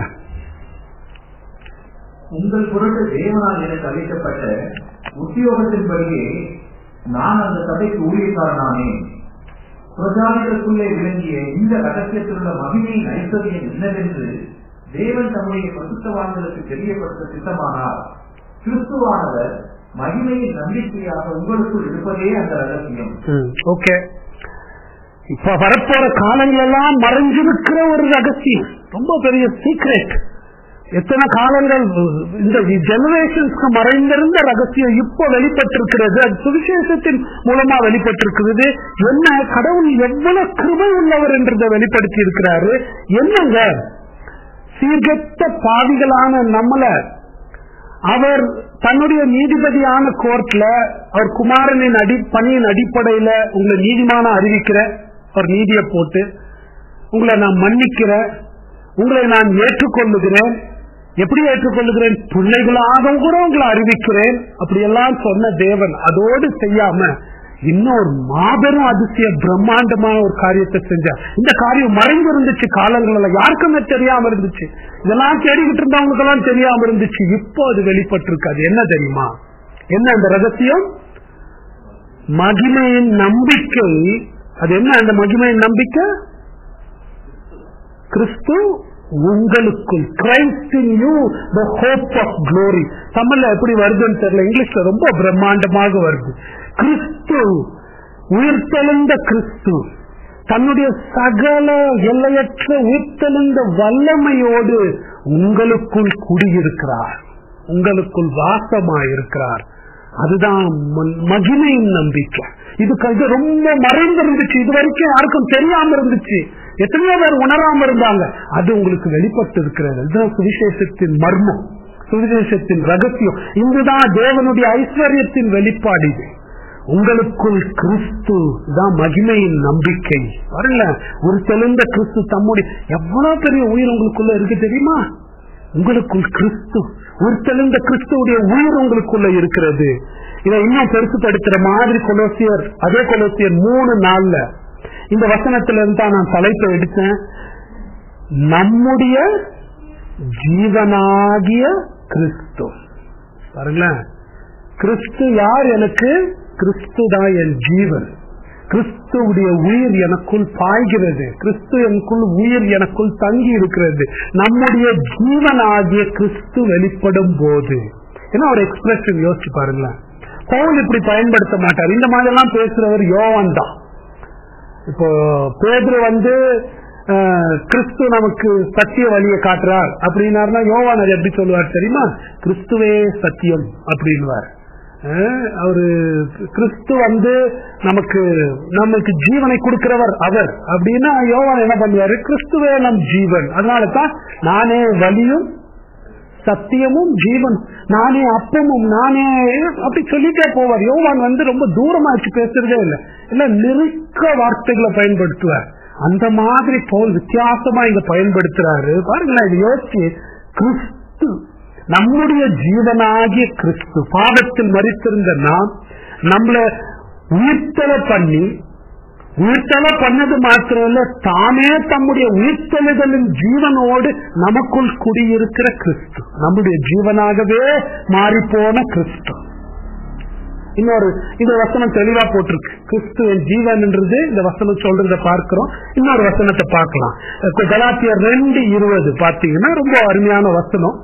உங்கள் பொருட்டு தேவனால் எனக்கு அளிக்கப்பட்ட உத்தியோகத்தின்படியே நான் அந்த சபைக்கு ஊழியக்காரனானேன் பிரஜாதிகளுக்குள்ளே விளங்கிய இந்த ரகசியத்திலுள்ள மகிமையின் ஐஸ்வர்யம் என்னவென்று தேவன் தம்முடைய பசுத்தவான்களுக்கு தெரியப்படுத்த சித்தமானார் கிறிஸ்துவானவர் மகிமையின் நம்பிக்கையாக உங்களுக்குள் இருப்பதே அந்த ரகசியம் ஓகே இப்ப வரப்போற காலங்கள் எல்லாம் மறைஞ்சிருக்கிற ஒரு ரகசியம் ரொம்ப பெரிய சீக்ரெட் எத்தனை காலங்கள் இந்த ஜெனரேஷன்ஸ்க்கு மறைந்திருந்த ரகசியம் இப்போ வெளிப்பட்டிருக்கிறது அது சுவிசேஷத்தின் மூலமா வெளிப்பட்டிருக்கிறது என்ன கடவுள் எவ்வளவு கிருபை உள்ளவர் என்றதை வெளிப்படுத்தி இருக்கிறாரு என்னங்க சீர்கெட்ட பாவிகளான நம்மள அவர் தன்னுடைய நீதிபதியான கோர்ட்ல அவர் குமாரனின் அடி பணியின் அடிப்படையில உங்களை நீதிமான அறிவிக்கிற ஒரு நீதியை போட்டு உங்களை நான் மன்னிக்கிறேன் உங்களை நான் ஏற்றுக்கொள்ளுகிறேன் எப்படி ஏற்றுக்கொள்ளுகிறேன் பிள்ளைகளாகவும் கூட உங்களை அறிவிக்கிறேன் அப்படியெல்லாம் சொன்ன தேவன் அதோடு செய்யாம இன்னொரு மாபெரும் அதிசய பிரம்மாண்டமான ஒரு காரியத்தை செஞ்சார் இந்த காரியம் மறைந்து இருந்துச்சு காலங்கள்ல யாருக்குமே தெரியாம இருந்துச்சு இதெல்லாம் தேடிக்கிட்டு இருந்தவங்களுக்கு எல்லாம் தெரியாம இருந்துச்சு இப்போ அது வெளிப்பட்டிருக்கு அது என்ன தெரியுமா என்ன அந்த ரகசியம் மகிமையின் நம்பிக்கை அது என்ன அந்த மகிமையின் நம்பிக்கை கிறிஸ்து உங்களுக்குள் Christ in you the hope of glory தமிழ்ல எப்படி வருதுன்னு தெரியல இங்கிலீஷ்ல ரொம்ப பிரம்மாண்டமாக வருது கிறிஸ்து உயிர்த்தெழுந்த கிறிஸ்து தன்னுடைய சகல எல்லையற்ற உயிர்த்தெழுந்த வல்லமையோடு உங்களுக்குள் குடியிருக்கிறார் உங்களுக்குள் வாசமாயிருக்கிறார் அதுதான் ம- மகிமையின் நம்பிக்கை இது க- இது ரொம்ப மறைந்திருந்துச்சு இது வரைக்கும் யாருக்கும் தெரியாம இருந்துச்சு எத்தனையோ பேர் உணராம இருந்தாங்க அது உங்களுக்கு வெளிப்பட்டு இருக்கிறது இதுதான் சுவிசேஷத்தின் மர்மம் சுவிசேஷத்தின் ரகசியம் இதுதான் தேவனுடைய ஐஸ்வர்யத்தின் வெளிப்பாடு இது உங்களுக்குள் கிறிஸ்து தான் மகிமையின் நம்பிக்கை வரல ஒரு தெளிந்த கிறிஸ்து தம்முடைய எவ்வளவு பெரிய உயிர் உங்களுக்குள்ள இருக்கு தெரியுமா உங்களுக்குள் கிறிஸ்து ஒரு தெளிந்த கிறிஸ்துவுடைய உயிர் உங்களுக்குள்ள இருக்கிறது இதை இன்னும் பெருசுப்படுத்துற மாதிரி கொலோசியர் அதே கொலோசியர் மூணு நாள்ல இந்த வசனத்துல இருந்து தான் நான் தலைப்பை எடுத்தேன் நம்முடைய ஜீவனாகிய கிறிஸ்து பாருங்களேன் கிறிஸ்து யார் எனக்கு கிறிஸ்து தான் என் ஜீவன் கிறிஸ்துவுடைய உயிர் எனக்குள் பாய்கிறது கிறிஸ்து எனக்குள் உயிர் எனக்குள் தங்கி இருக்கிறது நம்முடைய ஜீவனாகிய கிறிஸ்து வெளிப்படும் போது ஏன்னா ஒரு எக்ஸ்பிரஷன் யோசிச்சு பாருங்களேன் பவுல் இப்படி பயன்படுத்த மாட்டார் இந்த மாதிரி எல்லாம் பேசுறவர் யோவான் தான் இப்போ பேதுரு வந்து அஹ், கிறிஸ்து நமக்கு சத்திய வழியை காட்டுறார் அப்படின்னாருன்னா யோவான் அது எப்படி சொல்லுவார் தெரியுமா கிறிஸ்துவே சத்தியம் அப்படின்வார் அஹ், அவரு கிறிஸ்து வந்து நமக்கு நமக்கு ஜீவனை கொடுக்கிறவர் அவர் அப்படின்னா யோவான் என்ன பண்ணுவாரு கிறிஸ்துவே நம் ஜீவன் அதனால தான் நானே வழியும் சத்தியமும் ஜீவன் நானே அப்பமும் நானே அப்படி சொல்லிட்டே போவார் யோவான் வந்து ரொம்ப தூரமா வச்சு பேசுறதே இல்லை இல்ல நெருக்க வார்த்தைகளை பயன்படுத்துவார் அந்த மாதிரி போல் வித்தியாசமா இங்க பயன்படுத்துறாரு பாருங்களேன் இது யோசிச்சு கிறிஸ்து நம்முடைய ஜீவனாகிய கிறிஸ்து பாவத்தில் மறித்திருந்த நாம் நம்மள உயிர்த்தலை பண்ணி உயிர்த்தலை பண்ணது மாத்திரம் இல்ல தானே தம்முடைய உயிர்த்தெழுதலின் ஜீவனோடு நமக்குள் குடியிருக்கிற கிறிஸ்து நம்முடைய ஜீவனாகவே மாறிப்போன கிறிஸ்து இன்னொரு இந்த வசனம் தெளிவா போட்டிருக்கு கிறிஸ்து என் ஜீவன்ன்றது இந்த வசனம் சொல்றத பார்க்கிறோம் இன்னொரு வசனத்தை பார்க்கலாம் இப்ப கலாத்தியர் ரெண்டு இருபது பாத்தீங்கன்னா ரொம்ப அருமையான வசனம்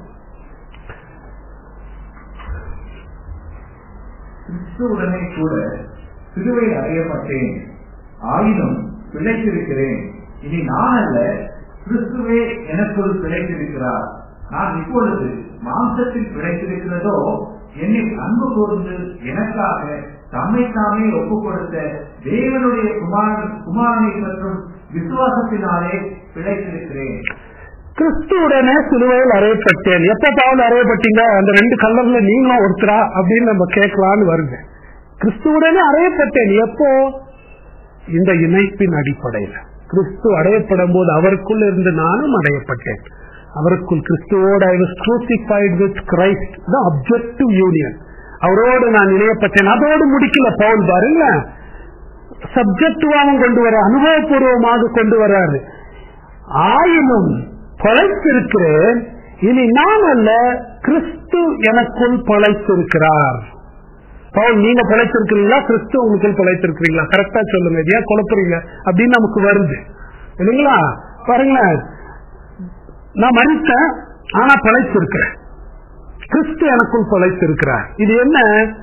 கிறிஸ்துவுடனே கூட சிலுவையில் அறையப்பட்டேன் ஆயினும் பிழைத்திருக்கிறேன் இனி நான் அல்ல கிறிஸ்துவே எனக்குள் பிழைத்திருக்கிறார் நான் இப்பொழுது மாம்சத்தில் பிழைத்திருக்கிறதோ என்னை அன்பு கூர்ந்து எனக்காக தம்மை தாமே ஒப்புக் கொடுத்த தேவனுடைய குமாரன் குமாரனை பற்றும் விசுவாசத்தினாலே பிழைத்திருக்கிறேன் கிறிஸ்துவுடனே சிலுவையில் அறையப்பட்டேன் எப்ப பாவல் அறையப்பட்டீங்க அந்த ரெண்டு கல்லர்ல நீங்களும் ஒருத்தரா அப்படின்னு நம்ம கேட்கலான்னு வருது கிறிஸ்துவுடனே அறையப்பட்டேன் எப்போ இந்த இணைப்பின் அடிப்படையில் கிறிஸ்து அடையப்படும் போது அவருக்குள் இருந்து நானும் அடையப்பட்டேன் அவருக்குள் கிறிஸ்துவோடு I was crucified with Christ the objective union அவரோடு நான் இணையப்பட்டேன் அதோடு முடிக்கல பவுல் பாருங்க சப்ஜெக்டிவாகவும் கொண்டு வர அனுபவபூர்வமாக கொண்டு வர்றாரு ஆயினும் பழைத்திருக்கிறேன் இனி நான் அல்ல கிறிஸ்து எனக்குள் பழைத்திருக்கிறார் பவுல் நீங்க பிழைத்திருக்கிறீங்களா கிறிஸ்து உங்களுக்குள் பிழைத்திருக்கிறீங்களா கரெக்டா சொல்லுங்க இது ஏன் குழப்பறீங்க அப்படின்னு நமக்கு வருது இல்லைங்களா பாருங்களேன் நான் மறித்தேன் ஆனா பிழைத்திருக்கிறேன் கிறிஸ்து எனக்குள் பிழைத்திருக்கிறார் இது என்ன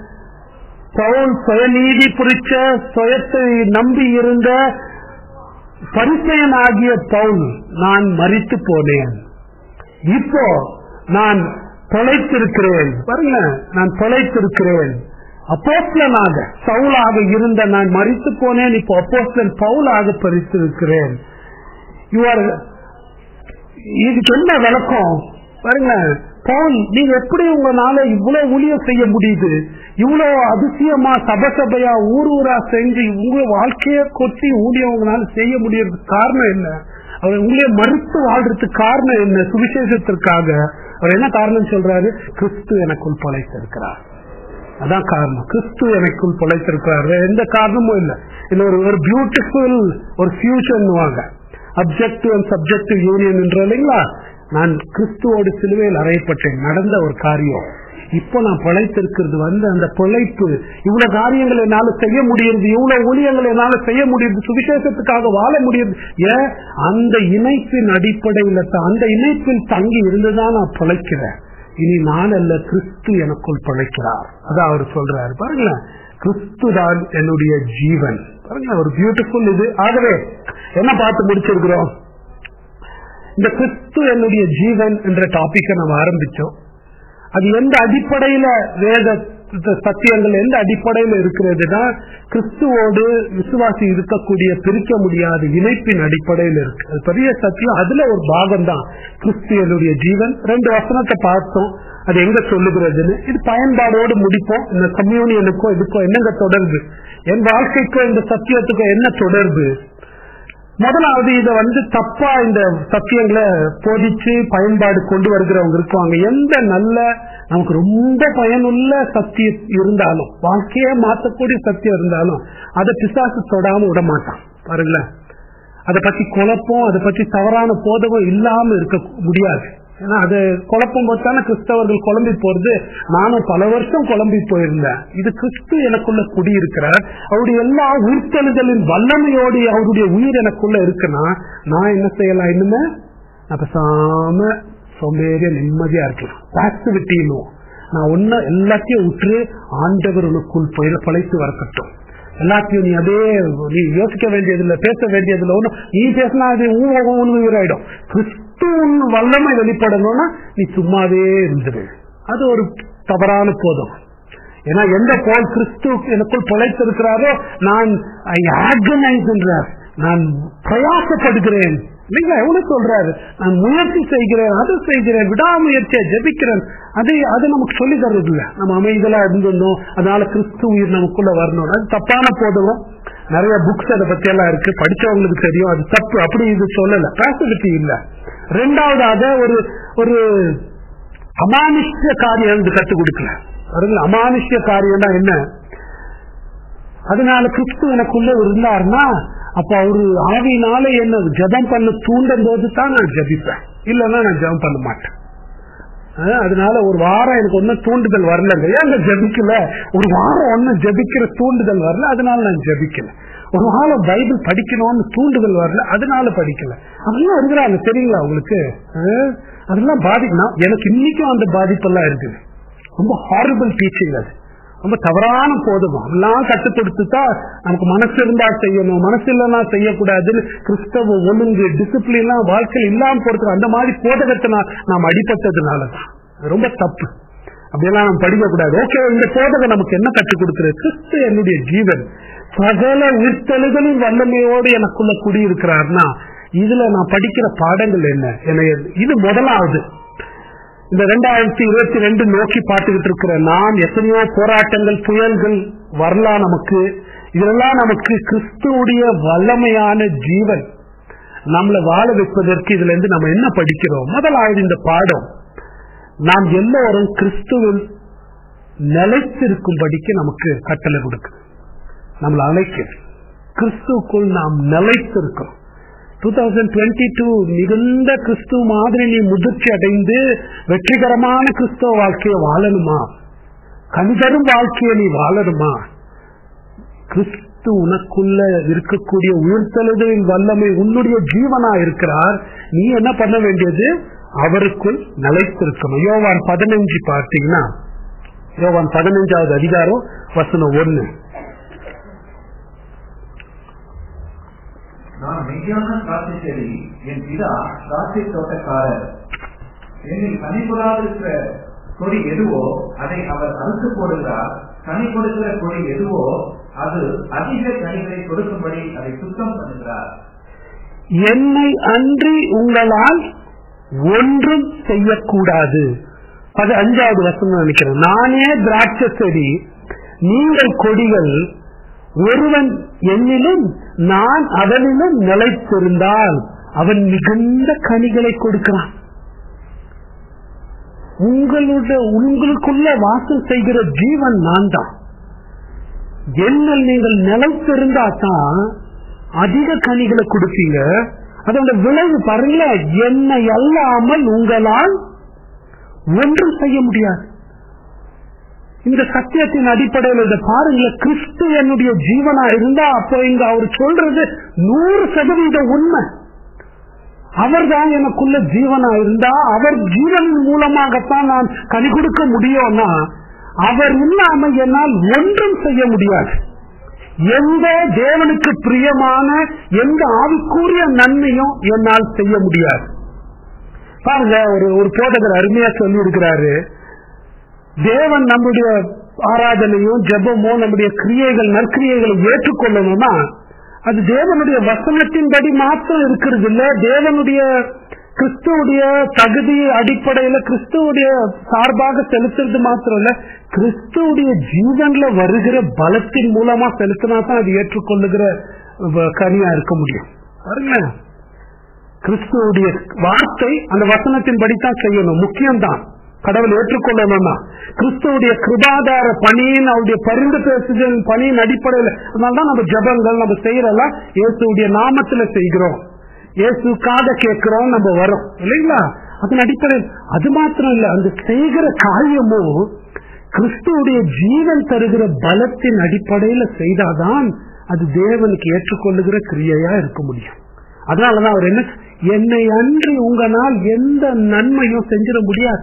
பவுல் சுயநீதி புரிச்ச சுயத்தை நம்பி இருந்த பரிசயனாகிய பவுல் நான் மறித்து போனேன் இப்போ நான் தொலைத்திருக்கிறேன் பாருங்க நான் தொலைத்திருக்கிறேன் அப்போஸ்லனாக சவுலாக இருந்த நான் மறித்து போனேன் இப்போ அப்போஸ்லன் பவுலாக பறித்திருக்கிறேன் யுவர் இதுக்கு என்ன விளக்கம் பாருங்க பவுல் நீங்க எப்படி உங்களால இவ்வளவு ஊழியம் செய்ய முடியுது இவ்வளவு அதிசயமா சப சபையா ஊர் ஊரா செஞ்சு உங்க வாழ்க்கைய கொத்தி ஊழியம் உங்களால செய்ய முடியறதுக்கு காரணம் என்ன அவர் உங்களே மறுத்து வாழ்றதுக்கு காரணம் என்ன சுவிசேஷத்திற்காக அவர் என்ன காரணம் சொல்றாரு கிறிஸ்து எனக்குள் பழைத்திருக்கிறார் அதான் காரணம் கிறிஸ்து எனக்குள் பழைத்திருக்கிறார் வேற எந்த காரணமும் இல்ல இல்ல ஒரு ஒரு பியூட்டிஃபுல் ஒரு ஃபியூச்சர் வாங்க அப்ஜெக்டிவ் அண்ட் சப்ஜெக்டிவ் யூனியன் என்ற இல்லைங்களா நான் கிறிஸ்துவோடு சிலுவையில் அறையப்பட்டேன் நடந்த ஒரு காரியம் இப்போ நான் பிழைத்திருக்கிறது வந்து அந்த பிழைப்பு இவ்வளவு காரியங்கள் என்னால செய்ய முடியுது இவ்வளவு ஊழியங்கள் என்னால செய்ய முடியுது சுவிசேஷத்துக்காக வாழ முடியுது ஏன் அந்த இணைப்பின் அடிப்படையில் தான் அந்த இணைப்பில் தங்கி இருந்துதான் நான் பிழைக்கிறேன் இனி நான் அல்ல கிறிஸ்து எனக்குள் பிழைக்கிறார் அதான் அவர் சொல்றாரு பாருங்களேன் கிறிஸ்து தான் என்னுடைய ஜீவன் பாருங்க ஒரு பியூட்டிஃபுல் இது ஆகவே என்ன பார்த்து முடிச்சிருக்கிறோம் இந்த கிறிஸ்து என்னுடைய ஜீவன் என்ற டாபிக்கை நம்ம ஆரம்பிச்சோம் அது எந்த அடிப்படையில வேத சத்தியங்கள் எந்த அடிப்படையில இருக்கிறதுனா கிறிஸ்துவோடு விசுவாசி இருக்கக்கூடிய பிரிக்க முடியாத இணைப்பின் அடிப்படையில் இருக்கு அது பெரிய சத்தியம் அதுல ஒரு பாகம் தான் கிறிஸ்து என்னுடைய ஜீவன் ரெண்டு வசனத்தை பார்த்தோம் அது எங்க சொல்லுகிறதுன்னு இது பயன்பாடோடு முடிப்போம் இந்த கம்யூனியனுக்கும் இதுக்கும் என்னங்க தொடர்பு என் வாழ்க்கைக்கும் இந்த சத்தியத்துக்கும் என்ன தொடர்பு முதலாவது இத வந்து தப்பா இந்த சத்தியங்களை போதிச்சு பயன்பாடு கொண்டு வருகிறவங்க இருப்பாங்க எந்த நல்ல நமக்கு ரொம்ப பயனுள்ள சத்தியம் இருந்தாலும் வாழ்க்கையே மாற்றக்கூடிய சத்தியம் இருந்தாலும் அதை பிசாசு தொடாம விட மாட்டான் பாருங்களேன் அதை பத்தி குழப்பம் அதை பத்தி தவறான போதகம் இல்லாம இருக்க முடியாது ஏன்னா அது குழப்பம் போட்டான கிறிஸ்தவர்கள் குழம்பி போறது நானும் பல வருஷம் குழம்பி போயிருந்தேன் இது கிறிஸ்து எனக்குள்ள குடியிருக்கிறார் அவருடைய எல்லா உயிர்த்தெழுதலின் வல்லமையோடு அவருடைய உயிர் எனக்குள்ள இருக்குன்னா நான் என்ன செய்யலாம் இன்னுமே நான் பேசாம சோம்பேறிய நிம்மதியா இருக்கலாம் பாசிவிட்டின்னு நான் ஒன்னும் எல்லாத்தையும் விட்டு ஆண்டவர்களுக்குள் பயிர பழைத்து வரக்கட்டும் எல்லாத்தையும் நீ அதே நீ யோசிக்க வேண்டியதில்லை பேச வேண்டியதில்லை ஒன்றும் நீ பேசினா அது ஊன்னு உயிராயிடும் கிறிஸ்துவின் வல்லமை வெளிப்படணும்னா நீ சும்மாவே இருந்துரு அது ஒரு தவறான போதும் ஏன்னா எந்த போல் கிறிஸ்து எனக்குள் பிழைத்திருக்கிறாரோ நான் ஆகனைஸ்ன்றார் நான் பிரயாசப்படுகிறேன் இல்லைங்க எவ்வளவு சொல்றாரு நான் முயற்சி செய்கிறேன் அதை செய்கிறேன் விடாமுயற்சியை ஜபிக்கிறேன் அது அது நமக்கு சொல்லி தர்றது இல்ல நம்ம அமைதலா இருந்திருந்தோம் அதனால கிறிஸ்து உயிர் நமக்குள்ள வரணும் அது தப்பான போதும் நிறைய புக்ஸ் அதை பத்தி எல்லாம் இருக்கு படிச்சவங்களுக்கு தெரியும் அது தப்பு அப்படி இது சொல்லல பாசிபிலிட்டி இல்ல ரெண்டாவதாக ஒரு ஒரு அமானுஷ்ய காரியம் இது கற்றுக் கொடுக்கல பாருங்க அமானுஷ்ய காரியம்னா என்ன அதனால கிறிஸ்து எனக்குள்ள இருந்தாருன்னா அப்ப அவரு ஆவினால என்ன ஜபம் பண்ண தூண்டும் போது தான் நான் ஜபிப்பேன் இல்லைன்னா நான் ஜபம் பண்ண மாட்டேன் அதனால ஒரு வாரம் எனக்கு ஒன்னும் தூண்டுதல் வரல ஏன் ஜபிக்கல ஒரு வாரம் ஒன்னும் ஜபிக்கிற தூண்டுதல் வரல அதனால நான் ஜபிக்கல ஒரு வாரம் பைபிள் படிக்கணும்னு தூண்டுதல் வரல அதனால படிக்கல அதெல்லாம் இருக்கிறாங்க தெரியுங்களா உங்களுக்கு அதெல்லாம் பாதிக்கணும் எனக்கு இன்னைக்கும் அந்த பாதிப்பெல்லாம் இருக்குது ரொம்ப ஹாரிபிள் டீச்சிங் அது ரொம்ப தவறான போதும் எல்லாம் கற்றுக் கொடுத்துதான் நமக்கு மனசு இருந்தா செய்யணும் மனசு இல்லைன்னா செய்யக்கூடாதுன்னு கிறிஸ்தவ ஒழுங்கு டிசிப்ளின்லாம் வாழ்க்கையில் இல்லாம போறதுக்கு அந்த மாதிரி போதகத்தினால் நாம் அடிபட்டதுனாலதான் ரொம்ப தப்பு அப்படியெல்லாம் நம்ம படிக்க கூடாது ஓகே இந்த போதகம் நமக்கு என்ன கற்றுக் கொடுக்கிறது கிறிஸ்து என்னுடைய ஜீவன் சகல உயிர்த்தெழுதலின் வல்லமையோடு எனக்குள்ள குடியிருக்கிறார்னா இதுல நான் படிக்கிற பாடங்கள் என்ன இது முதலாவது இந்த ரெண்டாயிரத்தி இருபத்தி ரெண்டு நோக்கி பார்த்துக்கிட்டு இருக்கிற நாம் எத்தனையோ போராட்டங்கள் புயல்கள் வரலாம் நமக்கு இதெல்லாம் நமக்கு கிறிஸ்துவுடைய வல்லமையான ஜீவன் நம்மளை வாழ வைப்பதற்கு இதுல இருந்து நம்ம என்ன படிக்கிறோம் முதலாவது இந்த பாடம் நாம் எல்லோரும் கிறிஸ்துவில் நிலைத்திருக்கும்படிக்கு நமக்கு கட்டளை கொடுக்கு நம்மளை அழைக்க கிறிஸ்துக்குள் நாம் நிலைத்திருக்கிறோம் டூ தௌசண்ட் டுவெண்ட்டி டூ மிகுந்த கிறிஸ்துவ மாதிரி நீ முதிர்ச்சி அடைந்து வெற்றிகரமான கிறிஸ்தவ வாழ்க்கையை வாழணுமா கணிதரும் வாழ்க்கையை நீ வாழணுமா கிறிஸ்து உனக்குள்ள இருக்கக்கூடிய உயிர்த்தெழுதலின் வல்லமை உன்னுடைய ஜீவனா இருக்கிறார் நீ என்ன பண்ண வேண்டியது அவருக்குள் நிலைத்திருக்கணும் யோவான் பதினஞ்சு பார்த்தீங்கன்னா யோவான் பதினஞ்சாவது அதிகாரம் வசனம் ஒண்ணு நான் மெய்யான திராட்சை செடி என் பிதா திராட்சை தோட்டக்காரர் என்னில் கனி கொடாதிருக்கிற கொடி எதுவோ அதை அவர் அறுத்து போடுகிறார் கனி கொடுக்கிற கொடி எதுவோ அது அதிக கனிகளை கொடுக்கும்படி அதை சுத்தம் பண்ணுகிறார் என்னை அன்றி உங்களால் ஒன்றும் செய்யக்கூடாது அது அஞ்சாவது வசனம் நினைக்கிறேன் நானே திராட்சை செடி நீங்கள் கொடிகள் ஒருவன் என்னிலும் நான் அவனிலும் நிலைத்திருந்தால் அவன் மிகுந்த கனிகளை கொடுக்கிறான் உங்களுடைய உங்களுக்குள்ள வாசம் செய்கிற ஜீவன் நான் தான் என்னில் நீங்கள் நிலைத்திருந்தா தான் அதிக கனிகளை கொடுப்பீங்க அதோட விளைவு பாருங்கள என்னை அல்லாமல் உங்களால் ஒன்றும் செய்ய முடியாது இந்த சத்தியத்தின் அடிப்படையில் இதை பாருங்க கிறிஸ்து என்னுடைய ஜீவனா இருந்தா அப்போ இங்க அவர் சொல்றது நூறு சதவீத உண்மை அவர் தான் எனக்குள்ள ஜீவனா இருந்தா அவர் ஜீவன் மூலமாகத்தான் நான் கனி கொடுக்க முடியும்னா அவர் இல்லாம என்னால் ஒன்றும் செய்ய முடியாது எந்த தேவனுக்கு பிரியமான எந்த ஆவிக்குரிய நன்மையும் என்னால் செய்ய முடியாது பாருங்க ஒரு ஒரு போதகர் அருமையா சொல்லி இருக்கிறாரு தேவன் நம்முடைய ஆராதனையும் ஜபமோ நம்முடைய கிரியைகள் நற்கிரியைகளை ஏற்றுக்கொள்ளணும்னா அது தேவனுடைய வசனத்தின்படி மாத்திரம் இருக்கிறது இல்ல தேவனுடைய கிறிஸ்துவுடைய தகுதி அடிப்படையில கிறிஸ்துவுடைய சார்பாக செலுத்துறது மாத்திரம் இல்ல கிறிஸ்துவுடைய ஜீவன்ல வருகிற பலத்தின் மூலமா செலுத்தினா தான் அது ஏற்றுக்கொள்ளுகிற கனியா இருக்க முடியும் பாருங்க கிறிஸ்துவுடைய வார்த்தை அந்த வசனத்தின் படித்தான் செய்யணும் முக்கியம்தான் கடவுள் ஏற்றுக்கொள்ளணும்னா கிறிஸ்துவுடைய கிருபாதார பணியின் அவருடைய பரிந்து பேசுதல் பணியின் அடிப்படையில் அதனால்தான் நம்ம ஜபங்கள் நம்ம செய்யறதெல்லாம் இயேசுடைய நாமத்துல செய்கிறோம் இயேசுக்காக கேட்கிறோம் நம்ம வரோம் இல்லைங்களா அதன் அடிப்படையில் அது மாத்திரம் இல்ல அந்த செய்கிற காரியமோ கிறிஸ்துவுடைய ஜீவன் தருகிற பலத்தின் அடிப்படையில செய்தாதான் அது தேவனுக்கு ஏற்றுக்கொள்ளுகிற கிரியையா இருக்க முடியும் அதனாலதான் அவர் என்ன என்னை அன்றி உங்களால் எந்த நன்மையும் செஞ்சிட முடியாது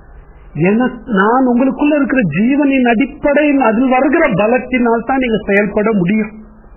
என நான் உங்களுக்குள்ள இருக்கிற ஜீவனின் அடிப்படையில் அதில் வருகிற பலத்தினால் தான் நீங்க செயல்பட முடியும்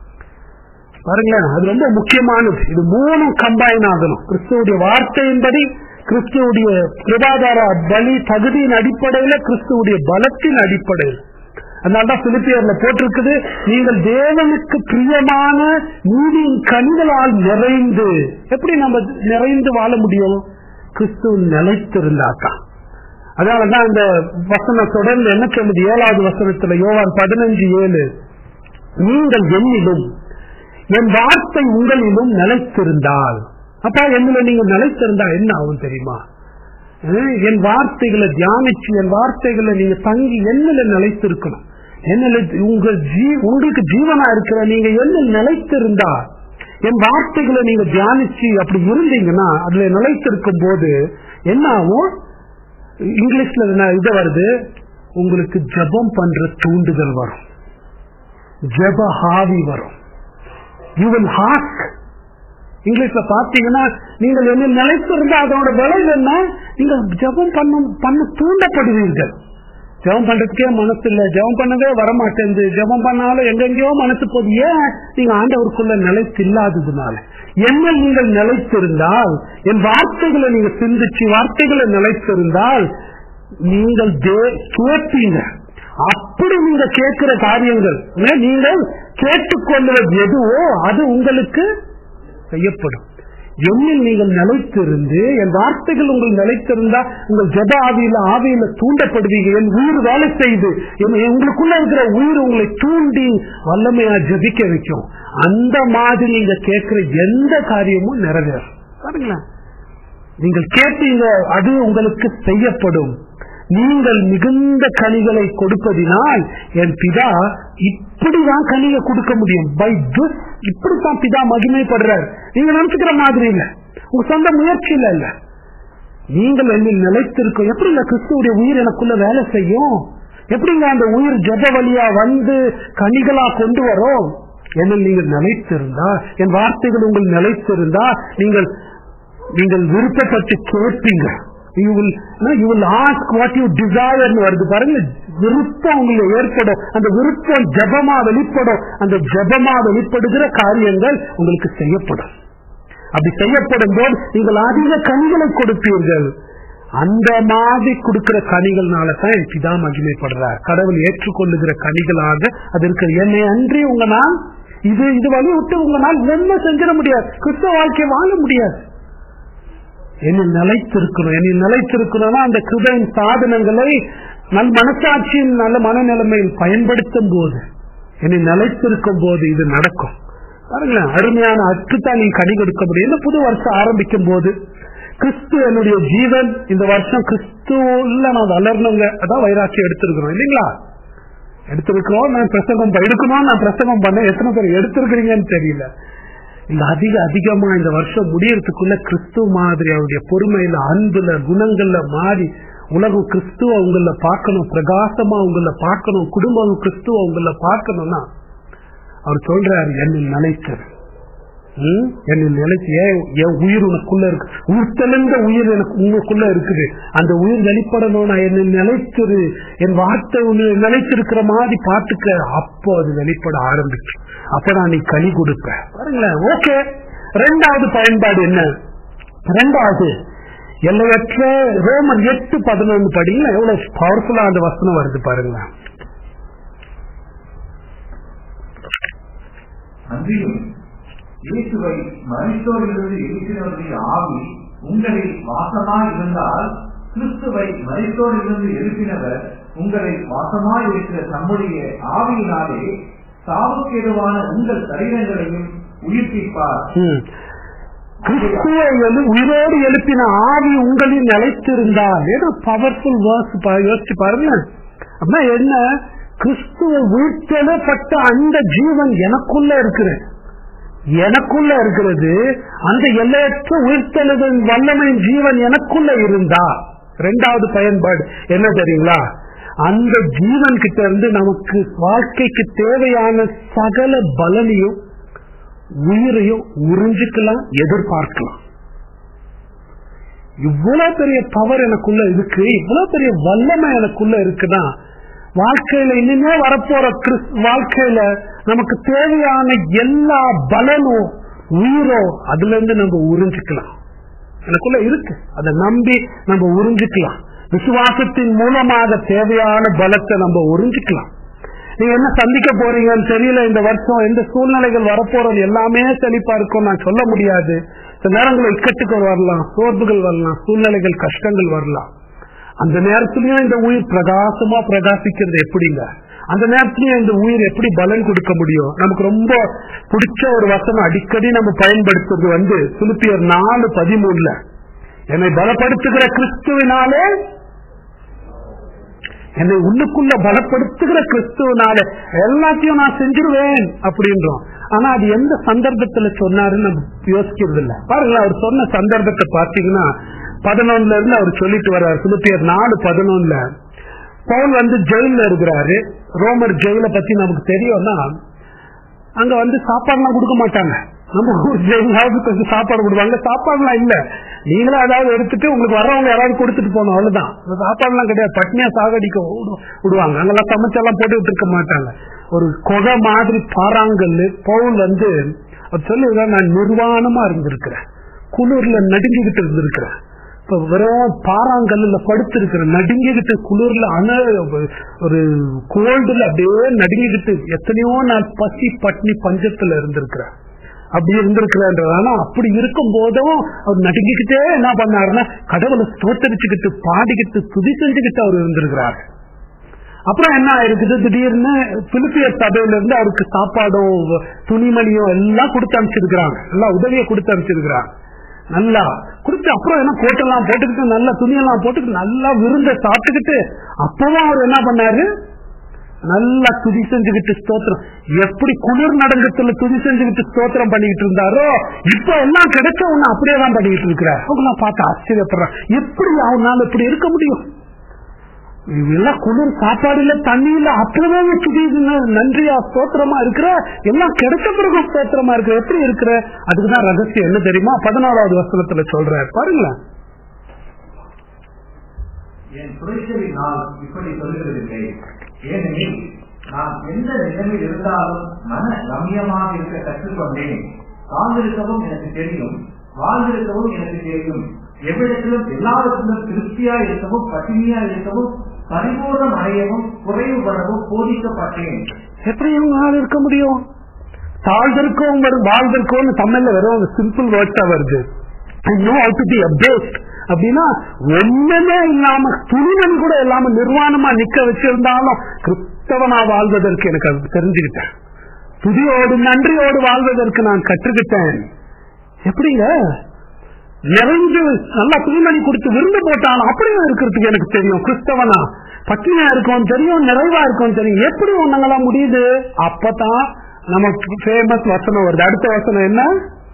பாருங்களேன் அது ரொம்ப முக்கியமானது இது மூணும் கம்பைன் ஆகணும் கிறிஸ்துவுடைய வார்த்தையின்படி கிறிஸ்துவுடைய கிருபாதார பலி தகுதியின் அடிப்படையில கிறிஸ்துவுடைய பலத்தின் அடிப்படையில் அதனால்தான் பிலிப்பியர்ல போட்டிருக்குது நீங்கள் தேவனுக்கு பிரியமான நீதியின் கனிகளால் நிறைந்து எப்படி நம்ம நிறைந்து வாழ முடியும் கிறிஸ்துவ நிலைத்திருந்தாக்கா அதனாலதான் இந்த வசனம் தொடர்ந்து என்ன சொல்லுது ஏழாவது வசனத்துல யோவான் பதினஞ்சு ஏழு நீங்கள் என்னிலும் என் வார்த்தை உங்களிலும் நிலைத்திருந்தால் அப்பா என்னில நீங்க நிலைத்திருந்தா என்ன ஆகும் தெரியுமா அஹ் என் வார்த்தைகளை தியானிச்சு என் வார்த்தைகளை நீங்க தங்கி என்னில நிலைத்திருக்கணும் என்னில உங்க ஜீ உங்களுக்கு ஜீவனா இருக்கிற நீங்க என்ன நிலைத்திருந்தா என் வார்த்தைகளை நீங்க தியானிச்சு அப்படி இருந்தீங்கன்னா அதுல நிலைத்திருக்கும் போது என்ன ஆகும் இங்கிலீஷ்ல என்ன இது வருது உங்களுக்கு ஜெபம் பண்ற தூண்டுதல் வரும் ஜெப ஹாவி வரும் யூ வில் ஹாஸ்க் இங்கிலீஷ்ல பாத்தீங்கன்னா நீங்கள் என்ன நிலைத்திருந்தா அதோட விளைவு என்ன நீங்கள் ஜெபம் பண்ணும் பண்ண தூண்டப்படுவீர்கள் ஜெபம் பண்றதுக்கே மனசு இல்ல ஜெபம் பண்ணவே வரமாட்டேங்குது ஜெபம் பண்ணாலும் எங்கெங்கயோ மனசு போகுது ஏன் நீங்க ஆண்டவருக்குள்ள நிலைத்து இல்லாததுனால என்ன நீங்கள் நிலைத்திருந்தால் என் வார்த்தைகளை நீங்க சிந்திச்சு வார்த்தைகளை நிலைத்திருந்தால் நீங்கள் தே- கேட்பீங்க அப்படி நீங்க கேட்கிற காரியங்கள் ஏன்னா, நீங்கள் கேட்டுக்கொள்வது எதுவோ அது உங்களுக்கு செய்யப்படும் என்னில் நீங்கள் நிலைத்திருந்து என் வார்த்தைகள் உங்கள் நிலைத்திருந்தா உங்கள் ஜப ஆவியில ஆவியில தூண்டப்படுவீங்க என் உயிர் வேலை செய்து என் உங்களுக்குள்ள இருக்கிற உயிர் உங்களை தூண்டி வல்லமையா ஜபிக்க வைக்கும் அந்த மாதிரி நீங்க கேட்கிற எந்த காரியமும் நிறைவேறும் பாருங்களேன் நீங்கள் கேட்டீங்க அது உங்களுக்கு செய்யப்படும் நீங்கள் மிகுந்த கனிகளை கொடுப்பதினால் என் பிதா இப்படிதான் கனியை கொடுக்க முடியும் பை திஸ் இப்படித்தான் பிதா மகிமைப்படுறார் நீங்க நினைச்சுக்கிற மாதிரி இல்ல உங்க சொந்த முயற்சியில இல்ல நீங்கள் என்னில் நிலைத்திருக்கும் எப்படிங்க கிறிஸ்துவுடைய உயிர் எனக்குள்ள வேலை செய்யும் எப்படிங்க அந்த உயிர் ஜப வழியா வந்து கனிகளா கொண்டு வரும் என்னில் நீங்கள் நிலைத்திருந்தா என் வார்த்தைகள் உங்கள் நிலைத்திருந்தா நீங்கள் நீங்கள் விருப்பப்பட்டு கேட்பீங்க you will no, you will ask what you desire ன்னு வருது பாருங்க விருப்பம் உங்களுக்கு ஏற்படும் அந்த விருப்பம் ஜபமா வெளிப்படும் அந்த ஜபமா வெளிப்படுகிற காரியங்கள் உங்களுக்கு செய்யப்படும் அப்படி செய்யப்படும் போது நீங்கள் அதிக கனிகளை கொடுப்பீர்கள் அந்த மாதிரி கொடுக்கிற கனிகள்னால தான் என் பிதா மகிமைப்படுறார் கடவுள் ஏற்றுக்கொள்ளுகிற கனிகளாக அது இருக்கிற என்னை அன்றி உங்களால் இது இது வழி விட்டு உங்களால் என்ன செஞ்சிட முடியாது கிறிஸ்தவ வாழ்க்கை வாழ முடியாது என்னில் நிலைத்திருக்கணும் என்னில் நிலைத்திருக்கணும்னா அந்த கிருபையின் சாதனங்களை நல் மனசாட்சியின் நல்ல மனநிலைமையில் பயன்படுத்தும் போது என்னை நிலைத்திருக்கும் போது இது நடக்கும் பாருங்களேன் அருமையான அச்சுத்தான் நீ கனி கொடுக்க முடியும் இந்த புது வருஷம் ஆரம்பிக்கும் போது கிறிஸ்து என்னுடைய ஜீவன் இந்த வருஷம் கிறிஸ்துல நான் வளரணுங்க அதான் வைராக்கியம் எடுத்திருக்கிறோம் இல்லைங்களா எடுத்திருக்கிறோம் நான் பிரசங்கம் ப- எடுக்கணும் நான் பிரசங்கம் பண்ண எத்தனை பேர் எடுத்திருக்கிறீங்கன்னு தெரியல இந்த அதிக அதிகமா இந்த வருஷம் முடியறதுக்குள்ள கிறிஸ்துவ மாதிரி அவருடைய பொறுமையில அன்புல குணங்கள்ல மாறி உலகம் கிறிஸ்துவ உங்கள பார்க்கணும் பிரகாசமா உங்கள பார்க்கணும் குடும்பம் கிறிஸ்துவ உங்கள பார்க்கணும்னா அவர் சொல்றாரு என்னில் நிலைத்தது ம்? என்னில் நிலைத்து ஏன் என் உயிர் உனக்குள்ள இருக்கு உயிர்த்தெழுந்த உயிர் எனக்கு உங்களுக்குள்ள இருக்குது அந்த உயிர் வெளிப்படணும்னா என்னில் நிலைத்திரு என் வார்த்தை உன்னை நிலைத்திருக்கிற மாதிரி பார்த்துக்க அப்போ அது வெளிப்பட ஆரம்பிச்சு அப்பதான் நீ கனி கொடுப்ப பாருங்களேன் ஓகே ரெண்டாவது பயன்பாடு என்ன ரெண்டாவது எல்லையற்ற ரோமர் எட்டு பதினொன்று படிங்களா எவ்வளவு பவர்ஃபுல்லா அந்த வசனம் வருது பாருங்களேன் அன்றியும் இயேசுவை மரித்தோரிலிருந்து எழுப்பினவருடைய ஆவி உங்களில் வாசமாய் இருந்தால் கிறிஸ்துவை மரித்தோரிலிருந்து எழுப்பினவர் உங்களில் வாசமாய் இருக்கிற தம்முடைய ஆவியினாலே சாவுக்கேதுவான உங்கள் சரீரங்களையும் உயிர்ப்பிப்பார் ம். கிறிஸ்துவை எழு- உயிரோடு எழுப்பின ஆவி உங்களில் நிலைத்திருந்தால் ஏதோ பவர்ஃபுல் வேர்ஸ் யோசிச்சு பாருங்க அப்படின்னா என்ன கிறிஸ்துவ உயிர்த்தெழப்பட்ட அந்த ஜீவன் எனக்குள்ள இருக்கிறது எனக்குள்ள இருக்கிறது அந்த எல்லையற்ற உயிர்த்தெழுதல் வல்லமையின் ஜீவன் எனக்குள்ள இருந்தா ரெண்டாவது பயன்பாடு என்ன தெரியுங்களா அந்த ஜீவன் கிட்ட இருந்து நமக்கு வாழ்க்கைக்கு தேவையான சகல பலனையும் உயிரையும் உறிஞ்சிக்கலாம் எதிர்பார்க்கலாம் இவ்வளவு பெரிய பவர் எனக்குள்ள இருக்கு இவ்வளவு பெரிய வல்லமை எனக்குள்ள இருக்குன்னா வாழ்க்கையில இனிமே வரப்போற கிறிஸ்- வாழ்க்கையில நமக்கு தேவையான எல்லா பலனும் உயிரோ அதுல இருந்து நம்ம உறிஞ்சிக்கலாம் எனக்குள்ள இருக்கு அதை நம்பி நம்ம உறிஞ்சிக்கலாம் விசுவாசத்தின் மூலமாக தேவையான பலத்தை நம்ம உறிஞ்சிக்கலாம் நீங்க என்ன சந்திக்க போறீங்கன்னு தெரியல இந்த வருஷம் எந்த சூழ்நிலைகள் வரப்போறது எல்லாமே செழிப்பா இருக்கும் நான் சொல்ல முடியாது சில நேரங்களில் இக்கட்டுகள் வரலாம் சோர்வுகள் வரலாம் சூழ்நிலைகள் கஷ்டங்கள் வரலாம் அந்த நேரத்திலயும் இந்த உயிர் பிரகாசமா பிரகாசிக்கிறது எப்படிங்க அந்த நேரத்திலயும் இந்த உயிர் எப்படி பலன் கொடுக்க முடியும் நமக்கு ரொம்ப பிடிச்ச ஒரு வசனம் அடிக்கடி நம்ம பயன்படுத்துறது வந்து பிலிப்பியர் நாலு பதிமூணுல என்னை பலப்படுத்துகிற கிறிஸ்துவினாலே என்னை உள்ளுக்குள்ள பலப்படுத்துகிற கிறிஸ்துவனால எல்லாத்தையும் நான் செஞ்சிருவேன் அப்படின்றோம் ஆனா அது எந்த சந்தர்ப்பத்துல சொன்னாருன்னு நம்ம யோசிக்கிறது இல்ல பாருங்களேன் அவர் சொன்ன சந்தர்ப்பத்தை பாத்தீங்கன்னா பதினொன்னுல இருந்து அவர் சொல்லிட்டு வர்றாரு பிலிப்பியர் நாலு பதினொன்னுல பவுல் வந்து ஜெயில இருக்கிறாரு ரோமர் ஜெயில பத்தி நமக்கு தெரியும்னா அங்க வந்து சாப்பாடுலாம் கொடுக்க மாட்டாங்க நம்ம ஊர் ஜெயிலாவது கொஞ்சம் சாப்பாடு கொடுப்பாங்க சாப்பாடுலாம் இல்ல நீங்களும் அதாவது எடுத்துட்டு உங்களுக்கு வர்றவங்க யாராவது கொடுத்துட்டு போகணும் அவ்வளவுதான் இந்த சாப்பாடுலாம் கிடையாது பட்னியா சாகடிக்க விடு- விடுவாங்க அங்கெல்லாம் சமைச்செல்லாம் போட்டுக்கிட்டு இருக்க மாட்டாங்க ஒரு கொகை மாதிரி பாறாங்கல்லு பவுல் வந்து அவர் சொல்லுவார் நான் நிர்வாணமா இருந்திருக்கிறேன் குளிர்ல நடுங்கிக்கிட்டு இருந்திருக்கிறேன் இப்ப வெறும் பாறாங்கல்ல படுத்து இருக்கிற நடுங்கிக்கிட்டு குளிர்ல அணு ஒரு கோல்டுல அப்படியே நடுங்கிக்கிட்டு எத்தனையோ நான் பசி பட்னி பஞ்சத்துல இருந்திருக்கிறேன் அப்படி இருந்திருக்கிறான் அப்படி இருக்கும் போதும் அவர் நடுங்கிக்கிட்டே என்ன பண்ணாருன்னா கடவுளை ஸ்தோத்தரிச்சுக்கிட்டு பாடிக்கிட்டு துதி செஞ்சுக்கிட்டு அவர் இருந்திருக்கிறார் அப்புறம் என்ன ஆயிருக்குது திடீர்னு பிலிப்பியர் சபையில இருந்து அவருக்கு சாப்பாடும் துணிமணியும் எல்லாம் கொடுத்து அனுப்பிச்சிருக்கிறாங்க எல்லாம் உதவியை கொடுத்து அனுப்பிச்சிருக்கிறாங்க நல்லா கொடுத்து அப்புறம் என்ன கோட்டெல்லாம் போட்டுக்கிட்டு நல்லா துணியெல்லாம் போட்டுக்கிட்டு நல்லா விருந்த சாப்பிட்டுக்கிட்டு அப்பவும் அவர் என்ன பண்ணாரு நல்லா துதி செஞ்சுக்கிட்டு ஸ்தோத்திரம் எப்படி குளிர் நடங்கத்துல துதி செஞ்சுக்கிட்டு ஸ்தோத்திரம் பண்ணிக்கிட்டு இருந்தாரோ இப்ப எல்லாம் கிடைச்ச ஒண்ணு அப்படியே தான் பண்ணிக்கிட்டு இருக்கிறார் அவங்க நான் பார்த்து ஆச்சரியப்படுறேன் எப்படி அவனால இப்படி இருக்க முடியும் எல்லாம் குளிர் சாப்பாடு இல்ல தண்ணி இல்ல அப்பவே துதி நன்றியா ஸ்தோத்திரமா இருக்கிற எல்லாம் கிடைச்ச பிறகு ஸ்தோத்திரமா இருக்கிற எப்படி இருக்கிற அதுக்குதான் ரகசியம் என்ன தெரியுமா பதினாலாவது வசனத்துல சொல்ற பாருங்களேன் என் துறைச்சலின் நாள் இப்படி சொல்லுகிறதில்லை ஏனெனில் நான் எந்த நிலைமையில் இருந்தாலும் மன ரம்யமாக இருக்க கற்றுக்கொண்டேன் வாழ்ந்திருக்கவும் எனக்கு தெரியும் வாழ்ந்திருக்கவும் எனக்கு தெரியும் எவ்விடத்திலும் எல்லாருக்கும் திருப்தியா இருக்கவும் பட்டினியா இருக்கவும் பரிபூர்ணம் அடையவும் குறைவுபடவும் போதிக்கப்பட்டேன் எப்படி இவங்களால இருக்க முடியும் தாழ்ந்திருக்கவும் வரும் வாழ்ந்திருக்கவும் தமிழ்ல வெறும் சிம்பிள் வேர்ட்ஸா வருது I know how to be abased அப்படின்னா ஒண்ணுமே இல்லாம துணிமணி கூட இல்லாம நிர்வாணமா நிக்க வச்சிருந்தாலும் கிறிஸ்தவனா வாழ்வதற்கு எனக்கு அது தெரிஞ்சுக்கிட்டேன் துதியோடு நன்றியோடு வாழ்வதற்கு நான் கற்றுக்கிட்டேன் எப்படிங்க நிறைஞ்சு நல்லா துணிமணி கொடுத்து விருந்து போட்டாலும் அப்படியும் இருக்கிறதுக்கு எனக்கு தெரியும் கிறிஸ்தவனா பட்டினியா இருக்கும் தெரியும் நிறைவா இருக்கும் தெரியும் எப்படி ஒண்ணுங்களாம் முடியுது அப்பதான் நமக்கு ஃபேமஸ் வசனம் வருது அடுத்த வசனம் என்ன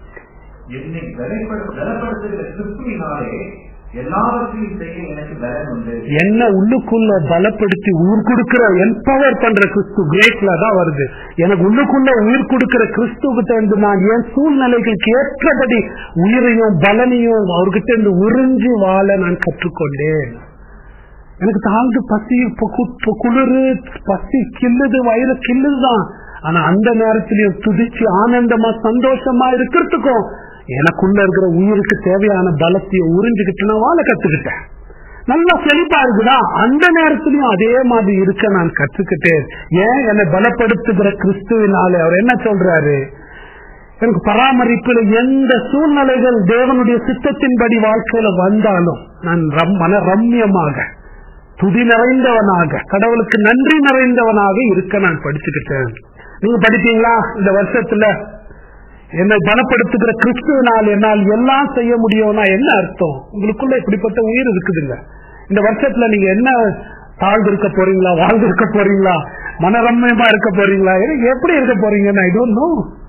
என்னை பலப்படு- பலப்படுத்துகிற கிறிஸ்துவினாலே எல்லாவற்றையும் செய்ய எனக்கு பலன் உண்டு என்ன உள்ளுக்குள்ள பலப்படுத்தி உயிர் கொடுக்கிற என்பவர் பண்ற கிறிஸ்து கிரேட்ல தான் வருது எனக்கு உள்ளுக்குள்ள உயிர் கொடுக்கிற கிறிஸ்து கிட்ட இருந்து நான் என் சூழ்நிலைகளுக்கு ஏற்றபடி உயிரையும் பலனையும் அவர்கிட்ட இருந்து உறிஞ்சு வாழ நான் கற்றுக்கொண்டேன் எனக்கு தாழ்ந்து பசி பு- கு- பு- குளிரு பசி கில்லுது வயிறு கில்லுதுதான் ஆனா அந்த நேரத்திலயும் துதிச்சு ஆனந்தமா சந்தோஷமா இருக்கிறதுக்கும் எனக்குள்ள இருக்கிற உயிருக்கு தேவையான பலத்தையும் உறிஞ்சுக்கிட்டு நான் வாழ கத்துக்கிட்டேன் நல்லா செழிப்பா இருக்குதா அந்த நேரத்திலயும் அதே மாதிரி இருக்க நான் கற்றுக்கிட்டேன் ஏன் என்னை பலப்படுத்துகிற கிறிஸ்துவினாலே அவர் என்ன சொல்றாரு எனக்கு பராமரிப்புல எந்த சூழ்நிலைகள் தேவனுடைய சித்தத்தின்படி வாழ்க்கையில வந்தாலும் நான் ரம்- மன ரம்யமாக துதி நிறைந்தவனாக கடவுளுக்கு நன்றி நிறைந்தவனாக இருக்க நான் படிச்சுக்கிட்டேன் நீங்க படிப்பீங்களா இந்த வருஷத்துல என்னை பலப்படுத்துகிற கிறிஸ்துவனால் என்னால் எல்லாம் செய்ய முடியும்னா என்ன அர்த்தம் உங்களுக்குள்ள இப்படிப்பட்ட உயிர் இருக்குதுங்க இந்த வருஷத்துல நீங்க என்ன தாழ்ந்து இருக்க போறீங்களா வாழ்ந்து இருக்க போறீங்களா மனரம்யமா இருக்க போறீங்களா எ- எப்படி இருக்க போறீங்கன்னு ஐ டோன்ட் நோ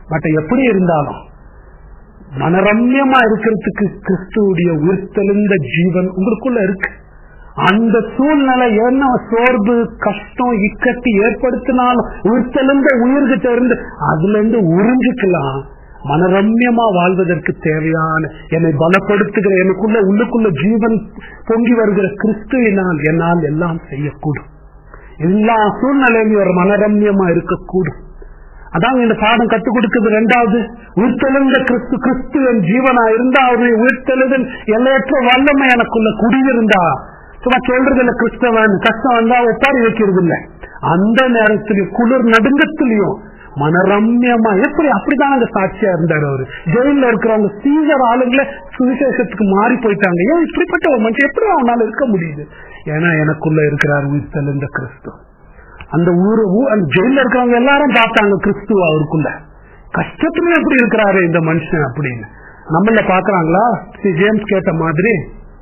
பட் எப்படி இருந்தாலும் மனரம்யமா இருக்கிறதுக்கு கிறிஸ்துவுடைய உயிர்த்தெழுந்த ஜீவன் உங்களுக்குள்ள இருக்கு அந்த சூழ்நிலை என்ன சோர்வு கஷ்டம் இக்கட்டு ஏற்படுத்தினாலும் உயிர்த்தெழுந்த உயிர்கிட்ட இருந்து அதுல இருந்து உறிஞ்சிக்கலாம் மனரம்யமா வாழ்வதற்கு தேவையான என்னை பலப்படுத்துகிற எனக்குள்ள உள்ளுக்குள்ள ஜீவன் பொங்கி வருகிற கிறிஸ்துவினால் என்னால் எல்லாம் செய்யக்கூடும் எல்லா சூழ்நிலையிலும் ஒரு மனரம்யமா இருக்கக்கூடும் அதான் இந்த பாடம் கற்றுக் கொடுக்கிறது ரெண்டாவது உயிர்த்தெழுந்த கிறிஸ்து கிறிஸ்து என் ஜீவனா இருந்தா அவருடைய உயிர்த்தெழுதல் எல்லையற்ற வல்லமை எனக்குள்ள குடியிருந்தா சும்மா சொல்றது இல்ல கிறிஸ்தவன் கஷ்டம் வந்தா ஒப்பாரி வைக்கிறது இல்ல அந்த நேரத்திலையும் குளிர் நடுங்கத்திலையும் மனரம்யமா எப்படி அப்படிதான் அந்த சாட்சியா இருந்தாரு அவரு ஜெயில இருக்கிறவங்க சீசர் ஆளுங்களே சுவிசேஷத்துக்கு மாறி போயிட்டாங்க ஏன் இப்படிப்பட்ட ஒரு மனுஷன் எப்படி அவனால இருக்க முடியுது ஏன்னா எனக்குள்ள இருக்கிறார் உயிர்த்தெழுந்த கிறிஸ்து அந்த ஊரு அந்த ஜெயில இருக்கிறவங்க எல்லாரும் பார்த்தாங்க கிறிஸ்துவ அவருக்குள்ள கஷ்டத்துலயும் எப்படி இருக்கிறாரு இந்த மனுஷன் அப்படின்னு நம்மள பாக்குறாங்களா ஜேம்ஸ் கேட்ட மாதிரி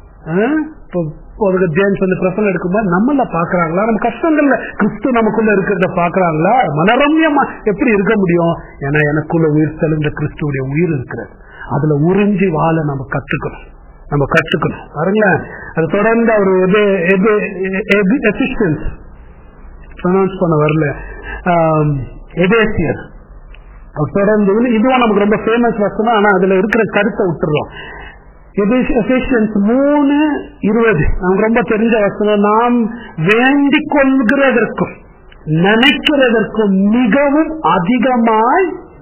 ஜேம்ஸ் வந்து பிரசனம் எடுக்கும்போது நம்மள பாக்குறாங்களா நம்ம கஷ்டங்கள்ல கிறிஸ்து நமக்குள்ள இருக்கிறத பாக்குறாங்களா மனரம்யமா எப்படி இருக்க முடியும் ஏன்னா எனக்குள்ள உயிர் தெளிந்த கிறிஸ்துடைய உயிர் இருக்கிறது அதுல உறிஞ்சி வாழ நம்ம கத்துக்கணும் நம்ம கத்துக்கணும் பாருங்களேன் அது தொடர்ந்து அவர் எது எது எஃபிஷியன்ஸ் ப்ரொனவுன்ஸ் பண்ண வரல எதேசியர் தொடர்ந்து இதுவும் நமக்கு ரொம்ப ஃபேமஸ் வசனம் ஆனா அதுல இருக்கிற கருத்தை விட்டுறோம் மூணு இருபது நமக்கு ரொம்ப தெரிஞ்ச வசனம் நாம் வேண்டிக் கொள்கிறதற்கும் நினைக்கிறதற்கும் மிகவும் அதிகமாய்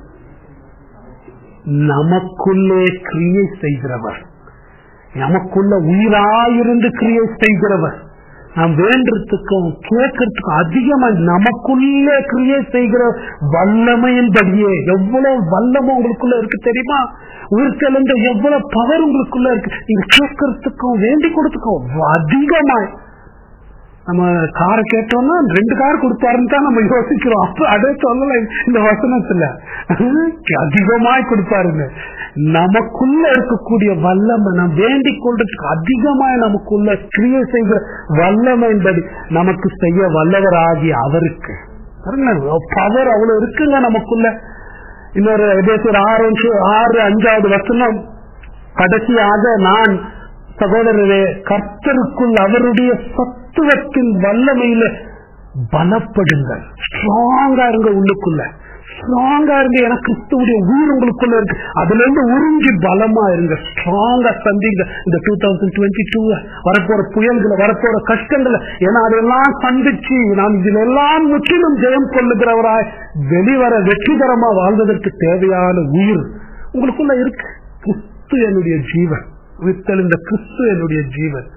நமக்குள்ளே கிரியை செய்கிறவர் நமக்குள்ள உயிராயிருந்து கிரியை செய்கிறவர் நாம் வேண்டதுக்கும் கேட்கறதுக்கும் அதிகமா நமக்குள்ளே கிரியை செய்கிற வல்லமையின்படியே எவ்வளவு வல்லமை உங்களுக்குள்ள இருக்கு தெரியுமா உயிர்த்தெழுந்த எவ்வளவு பவர் உங்களுக்குள்ள இருக்கு நீங்க கேட்கறதுக்கும் வேண்டி கொடுத்துக்கும் அதிகமாய் நம்ம காரை கேட்டோம்னா ரெண்டு கார் கொடுத்தாருன்னு தான் நம்ம யோசிக்கிறோம் அப்ப அதே சொல்லல இந்த வசனத்துல அதிகமாய் கொடுப்பாருங்க நமக்குள்ள இருக்கக்கூடிய வல்லமை நாம் வேண்டிக் கொள்றதுக்கு அதிகமாய் நமக்குள்ள கிரியை செய்கிற வல்லமை என்பது நமக்கு செய்ய வல்லவராகிய அவருக்கு பவர் அவ்வளவு இருக்குங்க நமக்குள்ள இன்னொரு எதேசர் ஆறு ஆறு அஞ்சாவது வசனம் கடைசியாக நான் சகோதரரே கர்த்தருக்குள் அவருடைய சத்துவத்தின் வல்லமையில பலப்படுங்கள் ஸ்ட்ராங்கா இருங்க உள்ளுக்குள்ள ஸ்ட்ராங்கா இருங்க ஏன்னா கிறிஸ்துவுடைய உயிர் உங்களுக்குள்ள இருக்கு அதுல இருந்து உறிஞ்சி பலமா இருங்க ஸ்ட்ராங்கா சந்திங்க இந்த டூ தௌசண்ட் டுவெண்ட்டி டூ வரப்போற புயல்களை வரப்போற கஷ்டங்களை ஏன்னா அதெல்லாம் சந்திச்சு நாம் இதுல எல்லாம் முற்றிலும் ஜெயம் கொள்ளுகிறவராய் வெளிவர வெற்றிகரமா வாழ்வதற்கு தேவையான உயிர் உங்களுக்குள்ள இருக்கு கிறிஸ்து என்னுடைய ஜீவன் வித்தல் இந்த கிறிஸ்து என்னுடைய ஜீவன்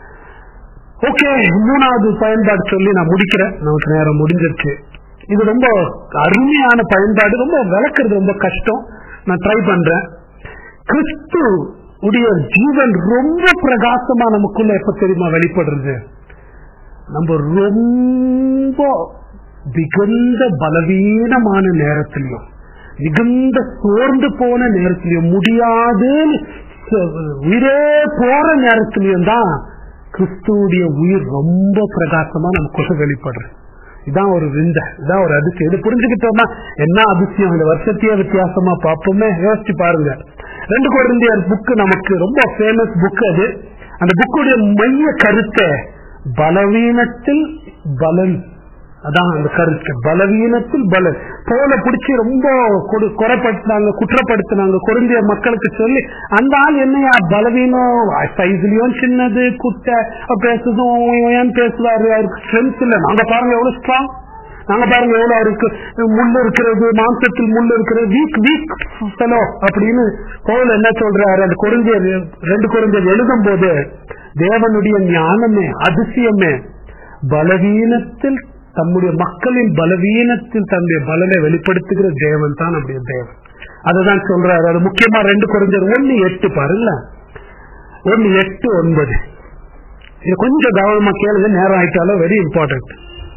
ஓகே மூணாவது பயன்பாடு சொல்லி நான் முடிக்கிறேன் நமக்கு நேரம் முடிஞ்சிருச்சு இது ரொம்ப அருமையான பயன்பாடு ரொம்ப விளக்குறது ரொம்ப கஷ்டம் நான் ட்ரை பண்றேன் கிறிஸ்து உடைய ஜீவன் ரொம்ப பிரகாசமா நமக்குள்ள எப்ப தெரியுமா வெளிப்படுறது நம்ம ரொம்ப மிகுந்த பலவீனமான நேரத்திலையும் மிகுந்த சோர்ந்து போன நேரத்திலையும் முடியாதுன்னு உயிரே போற நேரத்திலையும் தான் கிறிஸ்துடைய உயிர் ரொம்ப பிரகாசமா நமக்குள்ள வெளிப்படுறது இதான் ஒரு விந்த இதான் ஒரு அதிசயம் இது புரிஞ்சுக்கிட்டோம்னா என்ன அதிசயம் இந்த வருஷத்தையே வித்தியாசமா பார்ப்போமே யோசிச்சு பாருங்க ரெண்டு குழந்தையர் புக்கு நமக்கு ரொம்ப ஃபேமஸ் புக் அது அந்த புக்குடைய மைய கருத்தை பலவீனத்தில் பலன் அதான் அந்த கருத்து பலவீனத்தில் பலன் போல பிடிச்சி ரொம்ப குறைப்படுத்தினாங்க குற்றப்படுத்தினாங்க குறைந்திய மக்களுக்கு சொல்லி அந்த ஆள் என்னையா பலவீனம் சைஸ்லயும் சின்னது குட்டை பேசுதும் பேசுவாரு அவருக்கு ஸ்ட்ரென்த் இல்ல நாங்க பாருங்க எவ்வளவு ஸ்ட்ராங் நாங்க பாருங்க எவ்வளவு அவருக்கு முள் இருக்கிறது மாம்சத்தில் முள் இருக்கிறது வீக் வீக் ஃபெலோ அப்படின்னு பவுல் என்ன சொல்றாரு அந்த குறைந்தியர் ரெண்டு குறைந்தியர் எழுதும் போது தேவனுடைய ஞானமே அதிசயமே பலவீனத்தில் தம்முடைய மக்களின் பலவீனத்தில் தன்னுடைய பலனை வெளிப்படுத்துகிற தேவன் தான் நம்முடைய தேவன் அதுதான் சொல்றாரு அது முக்கியமா ரெண்டு குறைஞ்சர் ஒன்னு எட்டு பாருங்க ஒன்னு எட்டு ஒன்பது இது கொஞ்சம் கவனமா கேளுங்க நேரம் ஆயிட்டாலும் வெரி இம்பார்ட்டன்ட்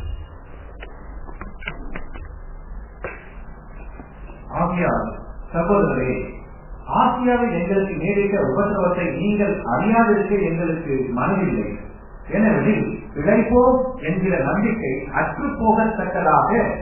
ஆகியால் சகோதரரே ஆசியாவில் எங்களுக்கு நேரிட்ட உபதிரவத்தை நீங்கள் அறியாதிருக்க எங்களுக்கு மனதில்லை எனவே பிழைப்போம் என்கிற நம்பிக்கை அற்று போகத்தக்கதாக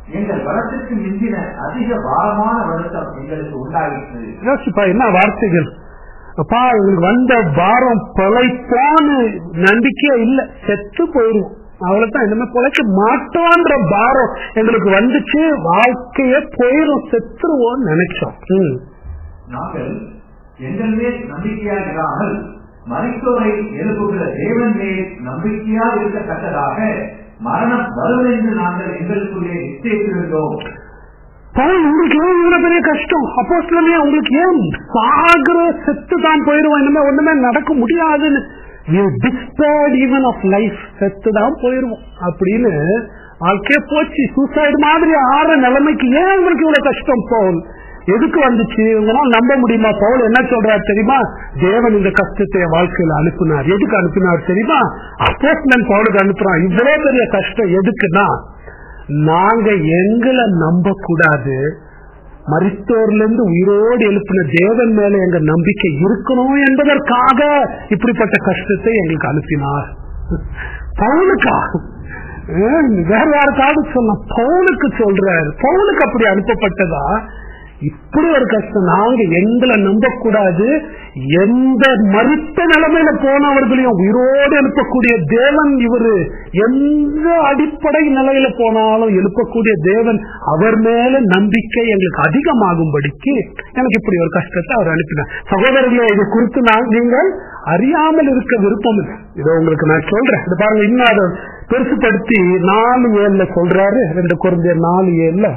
எங்கள் பலத்திற்கு மிஞ்சின அதிக பாரமான வருத்தம் எங்களுக்கு உண்டாயிற்று யோசிப்பா என்ன வார்த்தைகள் அப்பா உங்களுக்கு வந்த பாரம் பொழைப்போன்னு நம்பிக்கையே இல்ல செத்து போயிடும் அவ்வளவுதான் இனிமே பொழைக்க மாட்டோன்ற பாரம் எங்களுக்கு வந்துச்சு வாழ்க்கையே போயிடும் செத்துருவோம்னு நினைச்சோம் ம். நாங்கள் எங்கள் மேல் நம்பிக்கையாக இராமல் மருத்துவரை எழுப்புகிற தேவன் மேல் நம்பிக்கையாக இருக்கத்தக்கதாக மரணம் வரும் என்று நாங்கள் எங்களுக்குள்ளே நிச்சயித்திருந்தோம் பவுல் உங்களுக்கு ஏன் இவ்வளவு பெரிய கஷ்டம் அப்போ உங்களுக்கு ஏன் சாகுற செத்து தான் போயிடுவோம் இனிமே ஒண்ணுமே நடக்க முடியாதுன்னு you despaired even of life செத்து தான் போயிடுவோம் அப்படின்னு வாழ்க்கையே போச்சு சூசைடு மாதிரி ஆற நிலைமைக்கு ஏன் உங்களுக்கு இவ்வளவு கஷ்டம் பவுல் எதுக்கு வந்துச்சு உங்களால் நம்ப முடியுமா பவுல் என்ன சொல்றாரு தெரியுமா தேவன் இந்த கஷ்டத்தை என் வாழ்க்கையில அனுப்பினார் எதுக்கு அனுப்பினார் தெரியுமா அப்போஸ்லன் பவுலுக்கு அனுப்புறான் இவ்வளவு பெரிய கஷ்டம் எதுக்குன்னா நாங்க எங்களை நம்ப கூடாது மரித்தோர்ல இருந்து உயிரோடு எழுப்பின தேவன் மேல எங்க நம்பிக்கை இருக்கணும் என்பதற்காக இப்படிப்பட்ட கஷ்டத்தை எங்களுக்கு அனுப்பினார் பவுனுக்கா ஏன் வேற யாருக்காவது சொல்லலாம் பவுனுக்கு சொல்றாரு பவுனுக்கு அப்படி அனுப்பப்பட்டதா இப்படி ஒரு கஷ்டம் நாங்க எங்களை நம்ப கூடாது எந்த மறுத்த நிலைமையில போனவர்களையும் உயிரோடு எழுப்பக்கூடிய தேவன் இவரு எந்த அடிப்படை நிலையில போனாலும் எழுப்பக்கூடிய தேவன் அவர் மேல நம்பிக்கை எங்களுக்கு அதிகமாகும்படிக்கு எனக்கு இப்படி ஒரு கஷ்டத்தை அவர் அனுப்பினார் சகோதரர்களே இது குறித்து நான் நீங்கள் அறியாமல் இருக்க விருப்பம் இல்லை இதை உங்களுக்கு நான் சொல்றேன் இது பாருங்க இன்னும் அதை பெருசுப்படுத்தி நாலு ஏழுல சொல்றாரு ரெண்டு குறைஞ்ச நாலு ஏழுல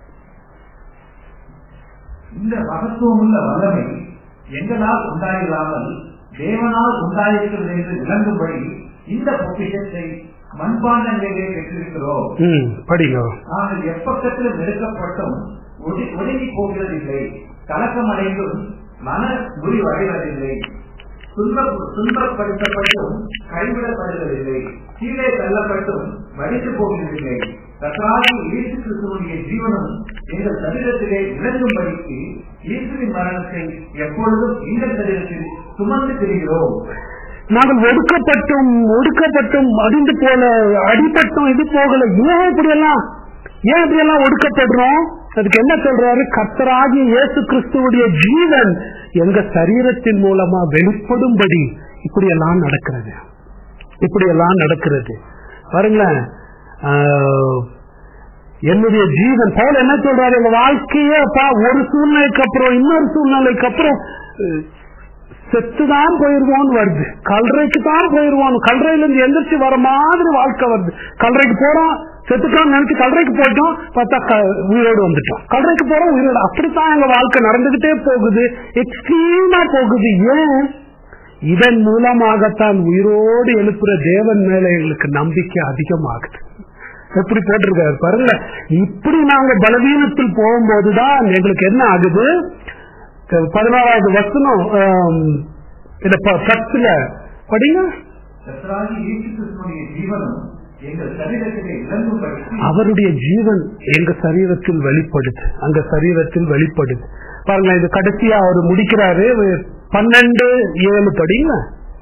இந்த மகத்துவமுள்ள வல்லமை எங்களால் உண்டாயிராமல் தேவனால் உண்டாயிருக்கிறது என்று விளங்கும்படி இந்த பொக்கிஷத்தை மண்பாண்டங்களிலே பெற்றிருக்கிறோம் ம் படிங்க நாங்கள் எப்பக்கத்திலும் நெருக்கப்பட்டும் ஒடு- ஒடுங்கி போகிறதில்லை கலக்கமடைந்தும் மன முறிவடைவதில்லை துன்ப துன்பப்படுத்தப்பட்டும் கைவிடப்படுவதில்லை கீழே தள்ளப்பட்டும் வடித்து போகிறதில்லை கர்த்தராகிய இயேசு கிறிஸ்துவனுடைய ஜீவனும் எங்கள் சரீரத்திலே விளங்கும்படிக்கு இயேசுவின் மரணத்தை எப்பொழுதும் எங்கள் சரீரத்தில் சுமந்து திரிகிறோம் நாங்கள் ஒடுக்கப்பட்டும் ஒடுக்கப்பட்டும் அடிந்து போல அடிபட்டும் இது போகல ஏன் இப்படி எல்லாம் ஏன் இப்படி எல்லாம் ஒடுக்கப்படுறோம் அதுக்கு என்ன சொல்றாரு கர்த்தராகிய இயேசு கிறிஸ்துவுடைய ஜீவன் எங்க சரீரத்தின் மூலமா வெளிப்படும்படி இப்படி எல்லாம் நடக்கிறது இப்படி எல்லாம் நடக்கிறது பாருங்களேன் ஆஹ், என்னுடைய ஜீவன் போல என்ன சொல்றாரு எங்க வாழ்க்கையே அப்பா ஒரு சூழ்நிலைக்கு அப்புறம் இன்னொரு சூழ்நிலைக்கு அப்புறம் அஹ், செத்துதான் போயிருவோம்னு வருது கல்றைக்கு தான் போயிருவோம் கல்றையில இருந்து எந்திரிச்சு வர மாதிரி வாழ்க்கை வருது கல்றைக்கு போறோம் செத்துட்டோம் நினைச்சு கல்றைக்கு போயிட்டோம் பார்த்தா க- உயிரோடு வந்துட்டோம் கல்றைக்கு போறோம் உயிரோடு அப்படித்தான் எங்க வாழ்க்கை நடந்துகிட்டே போகுது எக்ஸ்ட்ரீமா போகுது ஏன் இதன் மூலமாகத்தான் உயிரோடு எழுப்புற தேவன் மேல எங்களுக்கு நம்பிக்கை அதிகமாகுது எப்படி போட்டிருக்காரு பாருங்க இப்படி நாங்க பலவீனத்தில் போகும்போதுதான் எங்களுக்கு என்ன ஆகுது பதினாறாவது வசனம் ஆம், இந்த ப- பத்துல படிங்க கர்த்தராகிய இயேசு கிறிஸ்துவனுடைய ஜீவனும் எங்கள் சரீரத்திலே விளங்கும்படிக்கு அவருடைய ஜீவன் எங்க சரீரத்தில் வெளிப்படுது அங்க சரீரத்தில் வெளிப்படுது பாருங்க இது கடைசியா அவர் முடிக்கிறாரு பன்னெண்டு ஏழு படிங்க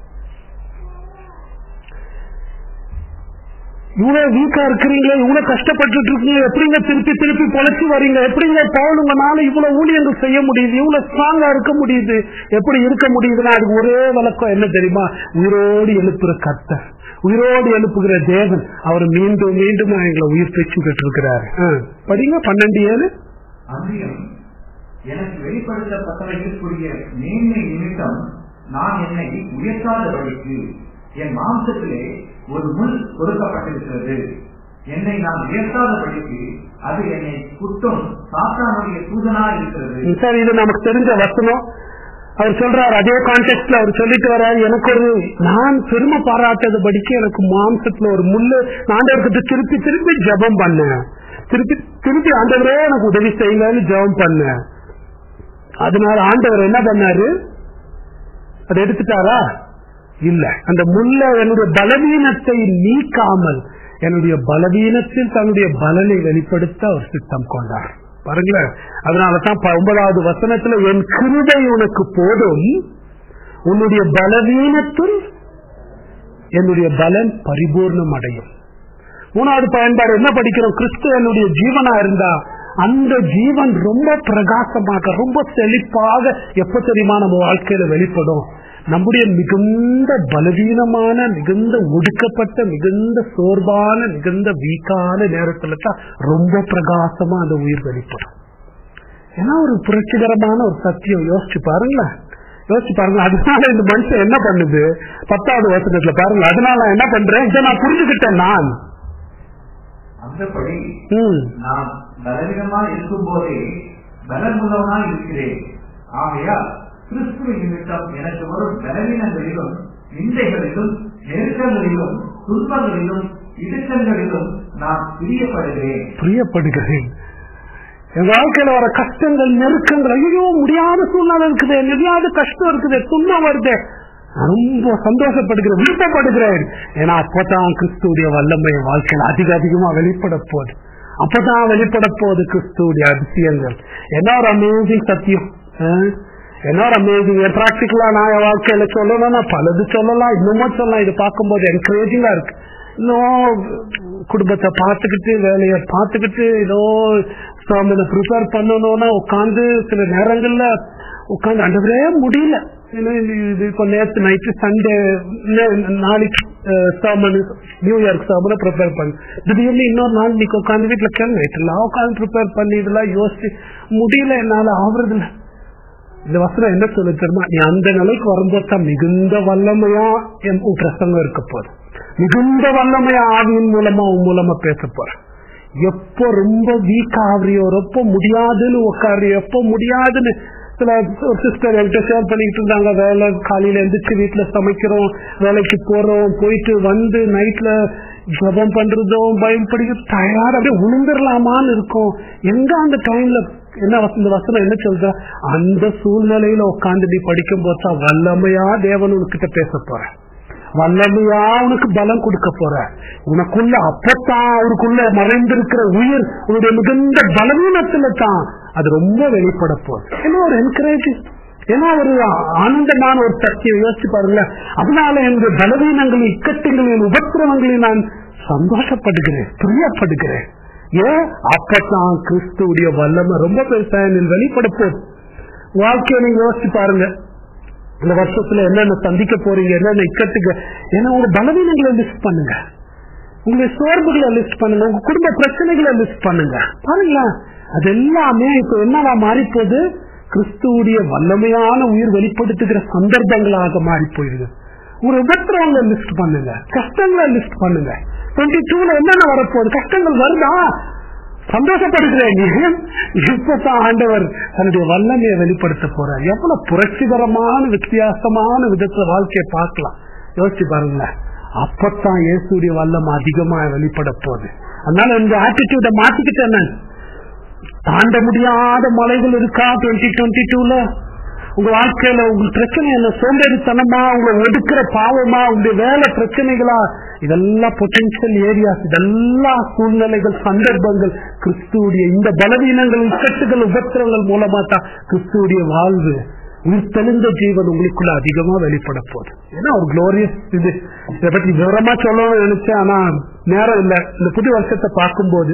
இவ்வளவு வீக்கா இருக்கிறீங்க இவ்வளவு கஷ்டப்பட்டுட்டு இருக்கீங்க எப்படிங்க திருப்பி திருப்பி பொழைச்சு வரீங்க எப்படிங்க பவுல் உங்களால இவ்வளவு ஊழியங்கள் செய்ய முடியுது இவ்வளவு ஸ்ட்ராங்கா இருக்க முடியுது எப்படி இருக்க முடியுதுன்னா அதுக்கு ஒரே விளக்கம் என்ன தெரியுமா உயிரோடு எழுப்புற கர்த்தர் உயிரோடு எழுப்புகிற தேவன் அவர் மீண்டும் மீண்டும் எங்களை உயிர் பெற்றுக்கிட்டு இருக்கிறாரு ஆ, படிங்க பன்னெண்டு ஏழு அன்றியும் எனக்கு வெளிப்படுத்தப்பட்டவைகளுக்குரிய மேன்மை நிமித்தம் நான் என்னை உயர்த்தாதபடிக்கு என் மாம்சத்திலே ஒரு முள் கொடுக்கப்பட்டிருக்கிறது என்னை நான் உயர்த்தாதபடிக்கு அது என்னை குட்டும் சாத்தானுடைய தூதனா இருக்கிறது ம், சரி இது நமக்கு தெரிஞ்ச வசனம் அவர் சொல்றாரு அதே கான்டெக்ட்ல அவர் சொல்லிட்டு வர்றாரு எனக்கு ஒரு நான் பெருமை பாராட்டதுபடிக்கு எனக்கு மாம்சத்துல ஒரு முள்ளு ஆண்டவர்கிட்ட திருப்பி திருப்பி ஜெபம் பண்ணேன் திருப்பி திருப்பி ஆண்டவரே எனக்கு உதவி செய்யலன்னு ஜெபம் பண்ணேன் அதனால ஆண்டவர் என்ன பண்ணாரு அதை எடுத்துட்டாரா இல்ல அந்த முள்ள என்னுடைய பலவீனத்தை நீக்காமல் என்னுடைய பலவீனத்தில் தன்னுடைய பலனை வெளிப்படுத்த அவர் சித்தம் கொண்டார் பாருங்களேன் அதனாலதான் ப- ஒன்பதாவது வசனத்துல என் கிருபை உனக்கு போதும் உன்னுடைய பலவீனத்தில் என்னுடைய பலன் பரிபூர்ணம் அடையும் மூணாவது பயன்பாடு என்ன படிக்கிறோம் கிறிஸ்து என்னுடைய ஜீவனா இருந்தா அந்த ஜீவன் ரொம்ப பிரகாசமாக ரொம்ப செழிப்பாக எப்ப தெரியுமா நம்ம வாழ்க்கையில வெளிப்படும் நம்முடைய மிகுந்த பலவீனமான மிகுந்த ஒடுக்கப்பட்ட மிகுந்த சோர்வான மிகுந்த வீக்கான நேரத்துல தான் ரொம்ப பிரகாசமா அந்த உயிர் வெளிப்படும் ஏன்னா ஒரு புரட்சிகரமான ஒரு சத்தியம் யோசிச்சு பாருங்களேன் யோசிச்சு பாருங்க அதனால இந்த மனுஷன் என்ன பண்ணுது பத்தாவது வசனத்துல பாருங்க அதனால நான் என்ன பண்றேன் இதை நான் புரிஞ்சுக்கிட்டேன் நான் அந்தபடி ம் நான் பலவீனமா இருக்கும் போதே பலமுள்ளவனா இருக்கிறேன் ஆகையால் கிறிஸ்துவ நிமித்தம் எனக்கு வரும் பலவீனங்களிலும் நிந்தைகளிலும் நெருக்கங்களிலும் துன்பங்களிலும் இடுக்கங்களிலும் நான் பிரியப்படுகிறேன் பிரியப்படுகிறேன் என் வாழ்க்கையில வர கஷ்டங்கள் நெருக்கங்கள் ஐயோ முடியாத சூழ்நிலை இருக்குது முடியாத கஷ்டம் இருக்குது துன்பம் வருது நான் ரொம்ப சந்தோஷப்படுகிறேன் விருப்பப்படுகிறேன் ஏன்னா அப்பதான் கிறிஸ்துடைய வல்லமை என் வாழ்க்கையில அதிக அதிகமா வெளிப்பட போகுது அப்பதான் வெளிப்பட போகுது கிறிஸ்துடைய அதிசயங்கள் என்ன ஒரு அமேசிங் சத்தியம் அஹ்? என்ன ஒரு அமேசிங் பிராக்டிக்கலா நான் என் வாழ்க்கையில சொல்லணும்னா பலது சொல்லலாம் இன்னமும் சொல்லலாம் இது பார்க்கும்போது என்கரேஜிங்கா இருக்கு இன்னும் குடும்பத்தை பார்த்துக்கிட்டு வேலையை பார்த்துக்கிட்டு ஏதோ சாமியை ப்ரிப்பேர் பண்ணணும்னா உட்காந்து சில நேரங்கள்ல உட்காந்து அண்டவரே முடியல ஏன்னா இது இது இப்போ நேற்று நைட்டு சண்டே நாளைக்கு சாமன் நியூ இயர்க்கு சாமனை ப்ரிப்பேர் பண்ணு திடீர்னு இன்னொரு நாள் இன்னைக்கு உட்காந்து வீட்டில் கேள்வி நைட்டெல்லாம் உட்காந்து ப்ரிப்பேர் பண்ணி இதெல்லாம் யோசிச்சு முடியல என்னால ஆவறது இல்ல இந்த வசனம் என்ன சொல்லு தெரியுமா நீ அந்த நிலைக்கு வரும்போது தான் மிகுந்த வல்லமையா என் உன் பிரசங்கம் இருக்க போகுது மிகுந்த வல்லமையா ஆவியின் மூலமா உன் மூலமா பேச போற எப்போ ரொம்ப வீக் ஆகுறியோ எப்போ முடியாதுன்னு உட்காரு எப்போ முடியாதுன்னு சில சிஸ்டர் என்கிட்ட ஷேர் பண்ணிக்கிட்டு இருந்தாங்க வேலை காலையில எந்திரிச்சு வீட்டுல சமைக்கிறோம் வேலைக்கு போறோம் போயிட்டு வந்து நைட்ல ஜபம் பண்றதும் பயம் படிக்கிறது டயர்ட் அப்படியே உளுந்துடலாமான்னு இருக்கும் எங்க அந்த டைம்ல என்ன வச- இந்த வசனம் என்ன சொல்ற அந்த சூழ்நிலையில உட்காந்து நீ படிக்கும் போது தான் வல்லமையா தேவன் உனக்கிட்ட பேச போற வல்லமையா உனக்கு பலம் கொடுக்க போற உனக்குள்ள அப்பத்தான் அவருக்குள்ள மறைந்திருக்கிற உயிர் உன்னுடைய மிகுந்த பலவீனத்துல தான் அது ரொம்ப வெளிப்பட போகுது ஏன்னா ஒரு என்கரேஜிங் ஏன்னா ஒரு ஆனந்தமான ஒரு சக்தியை யோசிச்சு பாருங்க அதனால என்னுடைய பலவீனங்களின் இக்கட்டுகளின் உபத்திரவங்களில் நான் சந்தோஷப்படுகிறேன் பிரியப்படுகிறேன் ஏன் அப்பதான் கிறிஸ்துவுடைய வல்லமை ரொம்ப பெருசா என்னில் வெளிப்பட போகுது வாழ்க்கையை நீங்க யோசிச்சு பாருங்க இந்த வருஷத்துல என்னென்ன சந்திக்க போறீங்க என்னென்ன இக்கட்டுங்க ஏன்னா உங்க பலவீனங்களை லிஸ்ட் பண்ணுங்க உங்களுடைய சோர்வுகளை லிஸ்ட் பண்ணுங்க உங்க குடும்ப பிரச்சனைகளை லிஸ்ட் பண்ணுங்க பாருங்களேன் அது எல்லாமே இப்ப என்னவா மாறி போகுது கிறிஸ்துவுடைய வல்லமையான உயிர் வெளிப்படுத்துகிற சந்தர்ப்பங்களாக மாறி போயிடுது ஒரு உபத்திரவங்களை லிஸ்ட் பண்ணுங்க கஷ்டங்களை லிஸ்ட் பண்ணுங்க டுவெண்ட்டி டூல என்னென்ன வரப்போகுது கஷ்டங்கள் வருதா சந்தோஷப்படுகிறேன் நீ இப்பதான் ஆண்டவர் தன்னுடைய வல்லமையை வெளிப்படுத்த போறார் எவ்வளவு புரட்சிகரமான வித்தியாசமான விதத்துல வாழ்க்கையை பார்க்கலாம் யோசிச்சு பாருங்களேன் அப்பத்தான் இயேசுடைய வல்லம் அதிகமா வெளிப்பட போகுது அதனால இந்த ஆட்டிடியூட மாத்திக்கிட்டேன் நான். தாண்ட முடியாத மலைகள் இருக்கா டுவெண்ட்டி டுவெண்ட்டி டூல உங்க வாழ்க்கையில உங்களுக்கு பிரச்சனை என்ன சோம்பேறித்தனமா உங்களை ஒடுக்கிற பாவமா உங்களுடைய வேலை பிரச்சனைகளா இதெல்லாம் பொட்டன்சியல் ஏரியாஸ் இதெல்லாம் சூழ்நிலைகள் சந்தர்ப்பங்கள் கிறிஸ்துவுடைய இந்த பலவீனங்கள் இக்கட்டுகள் உபத்திரங்கள் மூலமா தான் கிறிஸ்துவுடைய வாழ்வு உயிர் தெளிந்த ஜீவன் உங்களுக்குள்ள அதிகமா வெளிப்பட போகுது ஏன்னா ஒரு குளோரியஸ் இது இதை பத்தி விவரமா சொல்லணும்னு நினைச்சேன் ஆனா நேரம் இல்லை இந்த புது வருஷத்தை பார்க்கும்போது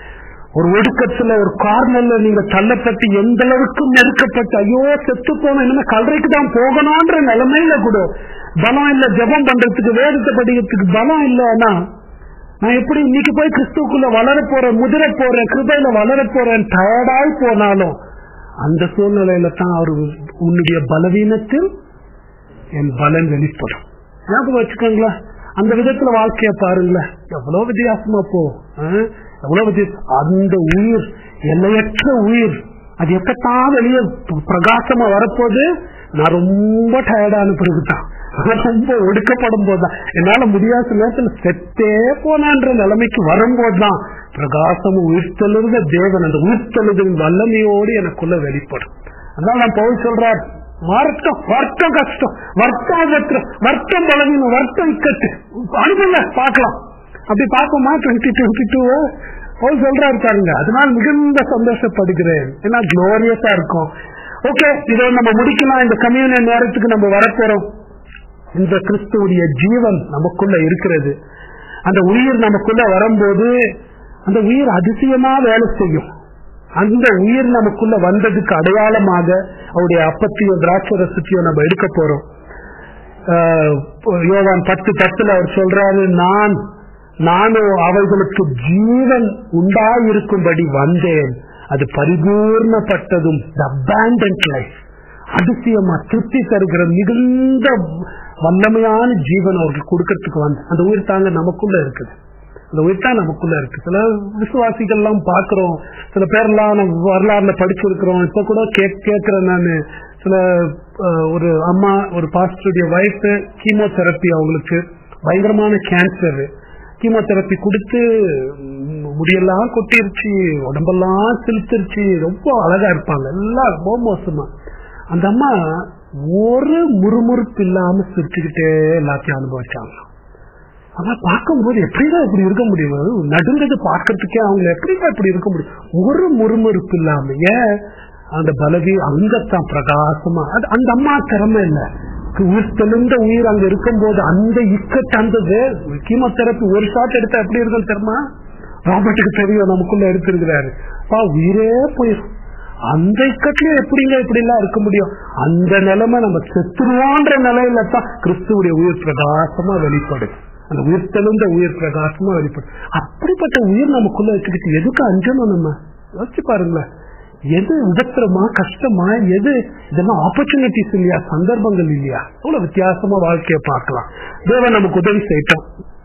ஒரு ஒடுக்கத்துல ஒரு கார்னர்ல நீங்க தள்ளப்பட்டு எந்த அளவுக்கு நெருக்கப்பட்டு ஐயோ செத்து போன இனிமே கல்லறைக்கு தான் போகணும்ன்ற நிலைமையில கூட பலம் இல்ல ஜெபம் பண்றதுக்கு வேதத்தை படிக்கிறதுக்கு பலம் இல்லைன்னா நான் எப்படி இன்னைக்கு போய் கிறிஸ்துக்குள்ள வளர போறேன் முதிர போறேன் கிருபையில வளர போறேன் டயர்டாய் போனாலும் அந்த சூழ்நிலையில தான் அவர் உன்னுடைய பலவீனத்தில் என் பலன் வெளிப்படும் ஞாபகம் வச்சுக்கோங்களா அந்த விதத்துல வாழ்க்கைய பாருங்களேன் எவ்வளவு வித்தியாசமா போ ஆ? எவ்வளவு வித்தியாசம் அந்த உயிர் எல்லையற்ற உயிர் அது எப்பத்தான் வெளியே பிரகாசமா வரப்போது நான் ரொம்ப டயர்டான பிறகுதான் நான் ரொம்ப ஒடுக்கப்படும் போதுதான் என்னால முடியாத நேரத்துல செத்தே போனான்ற நிலைமைக்கு வரும்போதுதான் பிரகாசம் உயிர்த்தெழுந்த தேவன் அந்த உயிர்த்தெழுதின் வல்லமையோடு எனக்குள்ள வெளிப்படும் அதனால நான் பவுல் சொல்றார் வருத்தம் வருத்தம் கஷ்டம் வருத்தம் உபத்திரம், வருத்தம் பலவீனம் வருத்தம் இக்கட்டு அனுப்புங்க பார்க்கலாம் அப்படி பார்ப்போமா டுவெண்ட்டி டுவெண்ட்டி டூ அவர் சொல்றாரு பாருங்க அதனால மிகுந்த சந்தோஷப்படுகிறேன் ஏன்னா குளோரியஸா இருக்கும் ஓகே இதை நம்ம முடிக்கலாம் இந்த கம்யூனியன் நேரத்துக்கு நம்ம வரப்போறோம் இந்த கிறிஸ்துவுடைய ஜீவன் நமக்குள்ள இருக்கிறது அந்த உயிர் நமக்குள்ள வரும்போது அந்த உயிர் அதிசயமா வேலை செய்யும் அந்த உயிர் நமக்குள்ள வந்ததுக்கு அடையாளமாக அவருடைய அப்பத்தையோ திராட்சை ரசத்தையோ நம்ம எடுக்க போறோம் ஆஹ் யோவான் பத்து பத்துல அவர் சொல்றாரு நான் நானும் அவைகளுக்கு ஜீவன் உண்டாயிருக்கும்படி வந்தேன் அது பரிபூர்ணப்பட்டதும் அபேண்டன்ட் லைஃப் அதிசயமா திருப்தி தருகிற மிகுந்த வல்லமையான ஜீவன் அவருக்கு கொடுக்கறதுக்கு வந்து அந்த உயிர் தாங்க நமக்குள்ள இருக்குது அந்த உயிர் தான் நமக்குள்ள இருக்கு சில விசுவாசிகள் எல்லாம் பாக்குறோம் சில பேர்லாம் நம்ம வரலாறுல படிச்சிருக்கிறோம் இப்ப கூட கேட்கிறேன் நான் சில அஹ், ஒரு அம்மா ஒரு பாஸ்டருடைய ஒய்ஃப் கீமோதெரப்பி அவங்களுக்கு பயங்கரமான கேன்சர் கீமோதெரப்பி கொடுத்து ம், முடியெல்லாம் கொட்டிருச்சு உடம்பெல்லாம் செலுத்திருச்சு ரொம்ப அழகா இருப்பாங்க எல்லாம் ரொம்ப மோசமா அந்த அம்மா ஒரு முறுமுறுப்பு இல்லாம சிரிச்சுக்கிட்டே எல்லாத்தையும் அனுபவிச்சாங்க ஆனா பார்க்கும்போது எப்படிதான் இப்படி இருக்க முடியும் நடுங்கிறது பார்க்கறதுக்கே அவங்க எப்படிதான் இப்படி இருக்க முடியும் ஒரு முறுமுறுப்பு இல்லாம ஏன் அந்த பலவி அங்கத்தான் பிரகாசமா அது அந்த அம்மா திறமை இல்ல உயிர் தெளிந்த உயிர் அங்க இருக்கும்போது அந்த இக்கட்டு அந்த கீமோதெரப்பி ஒரு ஷாட் எடுத்தா எப்படி இருக்கும் தெரியுமா ராபர்ட்டுக்கு தெரியும் நமக்குள்ள எடுத்திருக்கிறாரு பா உயிரே போயிடும் அந்த இக்கட்லயும் எப்படிங்க இப்படி எல்லாம் இருக்க முடியும் அந்த நிலைமை நம்ம செத்துருவோன்ற நிலையில தான் கிறிஸ்துவுடைய உயிர் பிரகாசமா வெளிப்படுது அந்த உயிர் தெளிந்த உயிர் பிரகாசமா வெளிப்படும் அப்படிப்பட்ட உயிர் நமக்குள்ள வச்சுக்கிட்டு எதுக்கு அஞ்சணும் நம்ம யோசிச்சு பாருங்களேன் எது உபத்திரமா கஷ்டமா எது இதெல்லாம் ஆப்பர்ச்சுனிட்டிஸ் இல்லையா சந்தர்ப்பங்கள் இல்லையா அவ்வளவு வித்தியாசமா வாழ்க்கையை பார்க்கலாம் தேவன் நமக்கு உதவி செய்யட்டும்